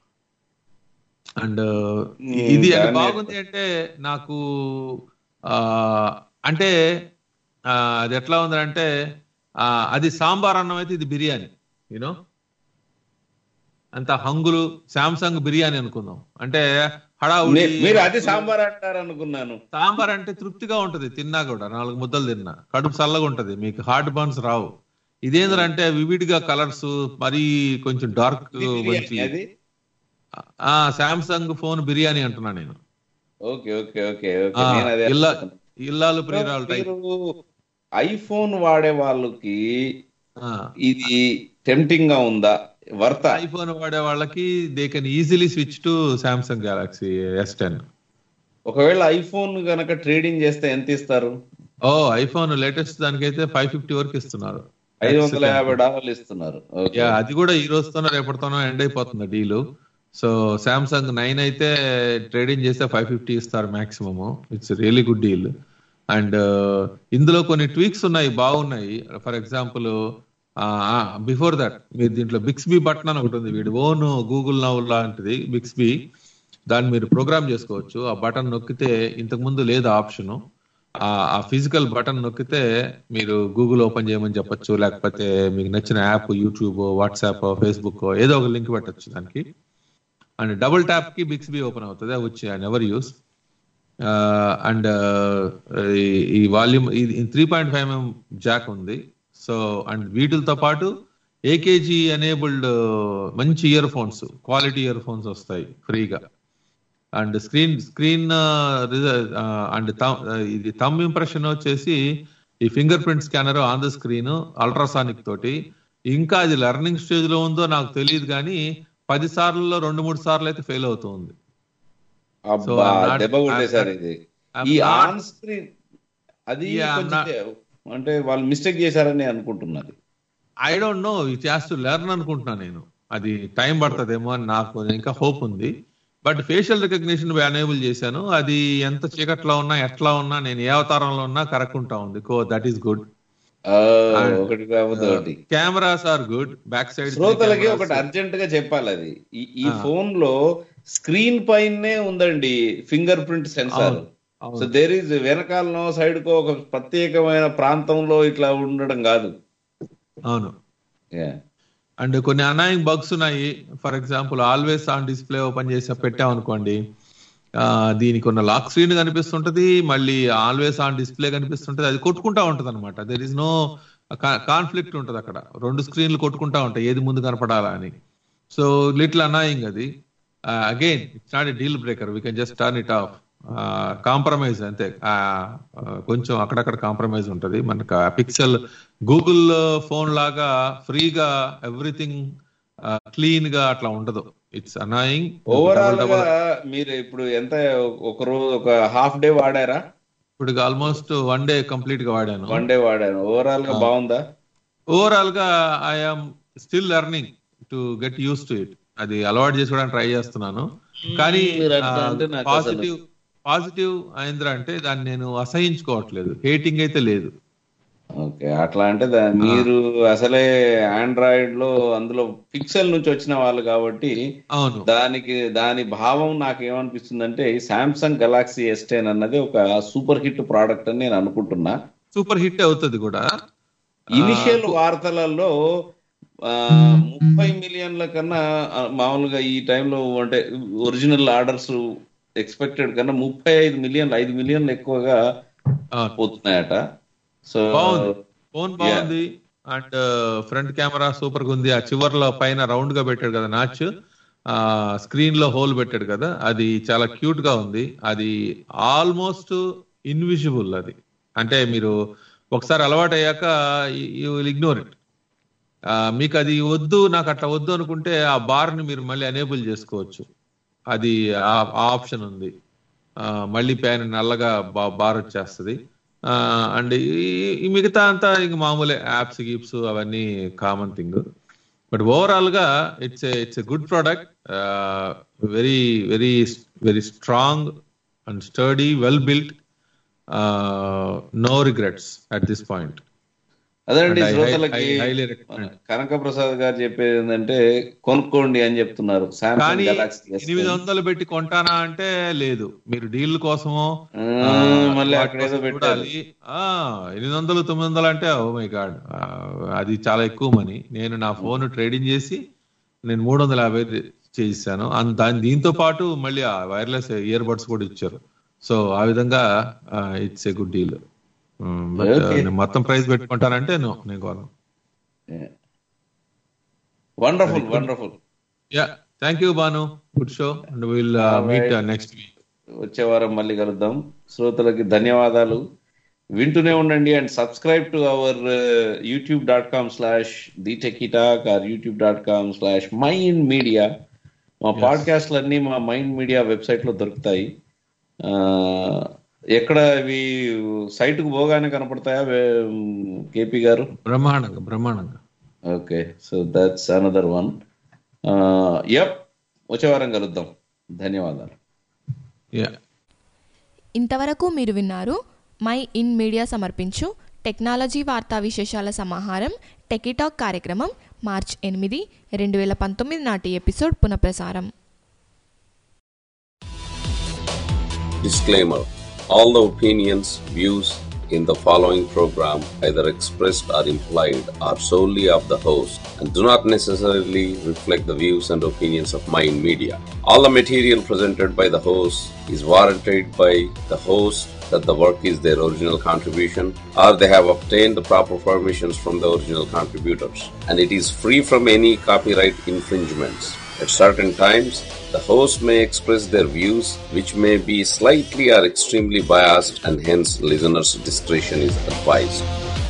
అండ్ ఇది అది దాన్ని- బాగుంది అంటే నాకు ఆ, అంటే ఆ, అది ఎట్లా ఉందంటే ఆ, అది సాంబార్ అన్నం అయితే ఇది బిర్యానీ యూనో అంత హంగులు సామ్సంగ్ బిర్యానీ అనుకుందాం అంటే హడావుడి నే- మీరు అది సాంబార్ అంటారు అనుకున్నాను సాంబార్ అంటే తృప్తిగా ఉంటది తిన్నా కూడా నాలుగు ముద్దలు తిన్నా కడుపు చల్లగా ఉంటది మీకు హార్ట్ బర్న్స్ రావు ఇదేంటంటే వివిడ్గా కలర్స్ మరీ కొంచెం డార్క్ మంచి అది ఆ సామ్సంగ్ ఫోన్ బిర్యానీ అంటున్నా నేను ఓకే ఓకే ఓకే ఓకే ఆ, నేను అదే ఇల్లా అనుకుంటున్నా. ఇల్లాలు ప్రియురాలు టైప్ మీరు ఐఫోన్ వాడే వాళ్ళకి ఇది టెంప్టింగ్ గా ఉందా వర్త ఐఫోన్ వాడే వాళ్ళకి they can easily switch to Samsung galaxy S ten ఒకవేళ ఐఫోన్ గనక ట్రేడింగ్ చేస్తే ఎంత ఇస్తారు ఓ ఐఫోన్ లేటెస్ట్ దానికైతే ఫైవ్ ఫిఫ్టీ వరకు ఇస్తున్నారు ఐదు వందల యాభై డాలర్లు ఇస్తున్నారు ఓకే యా అది కూడా ఈ రోజుతోనో రేపటితోనో ఎండ్ అయిపోతుంది డీల్ సో సామ్సంగ్ నైన్ అయితే ట్రేడింగ్ చేస్తే ఫైవ్ ఫిఫ్టీ ఇస్తారు maximum it's really good deal and ఇందులో కొన్ని ట్వీక్స్ ఉన్నాయి బాగున్నాయి ఫర్ ఎగ్జాంపుల్ బిఫోర్ దట్ మీరు దీంట్లో బిక్స్బీ బటన్ అని ఒకటి ఉంది వీడి ఓన్ గూగుల్ నవ్ లాంటిది బిక్స్బీ దాన్ని మీరు ప్రోగ్రామ్ చేసుకోవచ్చు ఆ బటన్ నొక్కితే ఇంతకు ముందు లేదు ఆప్షన్ ఆ ఫిజికల్ బటన్ నొక్కితే మీరు గూగుల్ ఓపెన్ చేయమని చెప్పొచ్చు లేకపోతే మీకు నచ్చిన యాప్ యూట్యూబ్ వాట్సాప్ ఫేస్బుక్ ఏదో ఒక లింక్ పెట్టొచ్చు దానికి అండ్ డబుల్ ట్యాప్ కి బిక్స్బీ ఓపెన్ అవుతుంది వచ్చి ఐ నెవర్ యూస్ అండ్ ఈ వాల్యూమ్ ఇది three point five mm jack ఉంది సో అండ్ వీటితో పాటు ఏకేజీ ఎనేబుల్డ్ మంచి ear phones quality ear phones వస్తాయి ఫ్రీగా అండ్ స్క్రీన్ స్క్రీన్ అండ్ ఇది థమ్ ఇంప్రెషన్ వచ్చేసి ఈ finger print scanner on the screen ultrasonic తోటి ఇంకా అది లెర్నింగ్ స్టేజ్ లో ఉందో నాకు తెలియదు కానీ పది సార్లలో రెండు మూడు సార్లు అయితే ఫెయిల్ అవుతుంది So, అబ్బా I'm not- దెబ్బ కొట్టేశారు I'm- ఇది I'm ఈ not- ఆన్ స్క్రీన్ అది Yeah, I'm కొంచెం not- అంటే వాళ్ళు మిస్టేక్ చేశారని అనుకుంటున్నది I don't know it has to learn అనుకుంటున్నా నేను అది టైం పడుతుందేమో అని నాకు ఇంకా హోప్ ఉంది బట్ ఫేషియల్ రికగ్నిషన్ ఎనేబుల్ చేశాను అది ఎంత చీకట్లో ఉన్నా ఎట్లా ఉన్నా నేను ఏ అవతారంలో ఉన్నా కరెక్ట్ ఉంది కో దట్ ఈస్ గుడ్ ఆ, ఒకటి కాకపోతే ఒకటి cameras are good back side శ్రోతలకి ఒకటి అర్జెంట్ గా చెప్పాలి అది ఈ- ఈ ఫోన్ లో స్క్రీన్ పైనే ఉందండి ఫింగర్ ప్రింట్ సెన్సార్ అవును, అవును. సో దేర్ ఈజ్ వెనకాలనో సైడ్ కో ఒక ప్రత్యేకమైన ప్రాంతంలో ఇట్లా ఉండడం కాదు అవును Yeah. అండ్ కొన్ని అనాయింగ్ బగ్స్ ఉన్నాయి for example always on display open చేసి పెట్టాం అనుకోండి ఆ, దీనికి ఉన్న లాక్ స్క్రీన్ కనిపిస్తుంటది మళ్ళీ ఆల్వేస్ ఆన్ డిస్ప్లే కనిపిస్తుంటది అది కొట్టుకుంటా ఉంటది అనమాట దెర్ ఇస్ నో కాన్ఫ్లిక్ట్ ఉంటది అక్కడ రెండు స్క్రీన్లు కొట్టుకుంటా ఉంటాయి ఏది ముందు కనపడాలా అని సో లిటిల్ అనాయింగ్ అది again it's not a deal breaker we can just turn it off compromise అంతే ఆ, ఆ, కొంచెం అక్కడక్కడ కాంప్రమైజ్ ఉంటది మనకు పిక్సెల్ గూగుల్ ఫోన్ లాగా ఫ్రీగా ఎవ్రీథింగ్ క్లీన్ గా అట్లా ఉండదు ఇట్స్ అనాయింగ్ ఓవరాల్ గా మీరు ఇప్పుడు ఎంత ఒక రోజు ఒక హాఫ్ డే వాడారా ఇప్పుడు ఆల్మోస్ట్ వన్ డే కంప్లీట్ గా వాడాను వన్ డే వాడాను ఓవరాల్ గా ఆ. బాగుందా ఓవరాల్ గా I'm still learning to get use to it అది అలవాటు చేసుకోవడానికి ట్రై చేస్తున్నాను కానీ మీరు అట్లా అంటే నాకు అసలు- పాజిటివ్ పాజిటివ్ అయిందిరా అంటే దాన్ని నేను అసహించుకోవట్లేదు హేటింగ్ అయితే లేదు ఓకే అట్లా అంటే దా- మీరు అసలే ఆండ్రాయిడ్ లో అందులో పిక్సెల్ నుంచి వచ్చిన వాళ్ళు కాబట్టి అవును దానికి దాని భావం నాకు ఏమనిపిస్తుంది అంటే సామ్సంగ్ గెలాక్సీ ఎస్ టెన్ అన్నది ఒక సూపర్ హిట్ ప్రోడక్ట్ అని నేను అనుకుంటున్నా సూపర్ హిట్ అవుతుంది కూడా ఇనిషియల్ వార్తలలో ఆ, ముప్పై మిలియన్ల కన్నా ఆ, మామూలుగా ఈ టైంలో అంటే ఒరిజినల్ ఆర్డర్స్ ఎక్స్పెక్టెడ్ కన్నా ముప్పై ఐదు మిలియన్లు ఐదు మిలియన్లు ఎక్కువగా పోతున్నాయట సో బాగుంది ఫోన్ బాగుంది అండ్ ఫ్రంట్ కెమెరా సూపర్ గా ఉంది ఆ చివర్లో పైన రౌండ్ గా పెట్టాడు కదా నాచ్ ఆ స్క్రీన్ లో హోల్ పెట్టాడు కదా అది చాలా క్యూట్ గా ఉంది అది ఆల్మోస్ట్ ఇన్విజిబుల్ అది అంటే మీరు ఒకసారి అలవాటు అయ్యాక యూ విల్ ఇగ్నోర్ ఇట్ మీకు అది వద్దు నాకు అట్లా వద్దు అనుకుంటే ఆ బార్ ని మీరు మళ్ళీ అనేబుల్ చేసుకోవచ్చు అది ఆ ఆప్షన్ ఉంది ఆ, మళ్ళీ పైన నల్లగా బా- బార్ వచ్చేస్తుంది అండ్ ఈ మిగతా అంతా ఇంక మామూలే యాప్స్ గిప్స్ అవన్నీ కామన్ థింగ్ బట్ ఓవరాల్ గా it's it's a good product very very very strong and sturdy well built no regrets at this point అదండి And I- I- శ్రోతలకి I highly recommend. Kanaka Prasad garu చెప్పేది ఏంటంటే కొనుక్కోండి అని చెప్తున్నారు సామ్సంగ్ కానీ గెలాక్సీ ఎనిమిది వందలు పెట్టి కొంటానా అంటే లేదు మీరు డీల్ కోసమో ఆ, మళ్ళీ వాటి అక్కడ ఏదో కోసం పెట్టారు. చూడాలి. ఆ, ఎనిమిది వందలు తొమ్మిది వందలు అంటే ఓ మై గాడ్ అది చాలా ఎక్కువ మనీ నేను నా ఫోన్ ట్రేడింగ్ చేసి నేను మూడు వందల యాభై చేశాను అండ్ దాని దీంతో పాటు మళ్ళీ ఆ వైర్లెస్ ఇయర్ బడ్స్ కూడా ఇచ్చారు సో ఆ విధంగా it's a good deal but Okay. నేను మొత్తం ప్రైస్ పెట్టుకుంటానంటే నో నేను కొను wonderful wonderful yeah thank you Banu good show and will meet next week వచ్చే వారం మళ్ళీ కలుద్దాం శ్రోతలకి ధన్యవాదాలు వింటూనే ఉండండి and subscribe to our YouTube dot com slash the techietalk or YouTube dot com slash mind media మా పాడ్కాస్ట్లు అన్ని మా మైండ్ మీడియా వెబ్సైట్ లో దొరుకుతాయి ఆ, ఎక్కడ ఇవి సైట్ కు పోగానే కనపడతాయా కేపీ గారు బ్రహ్మాండంగా బ్రహ్మాండంగా okay so that's another one yup వచ్చే వారం కలుద్దాం ధన్యవాదాలు యా ఇంతవరకు మీరు విన్నారు మై ఇన్ మీడియా సమర్పించు టెక్నాలజీ వార్తా విశేషాల సమాహారం టెకిటాక్ కార్యక్రమం మార్చ్ ఎనిమిది రెండు వేల పంతొమ్మిది నాటి ఎపిసోడ్ పునఃప్రసారం Disclaimer All the opinions, views in the following program, either expressed or implied, are solely of the host and do not necessarily reflect the views and opinions of Mind Media. All the material presented by the host is warranted by the host that the work is their original contribution or they have obtained the proper permissions from the original contributors and it is free from any copyright infringements. At certain times, the host may express their views, which may be slightly or extremely biased, and hence listeners' discretion is advised.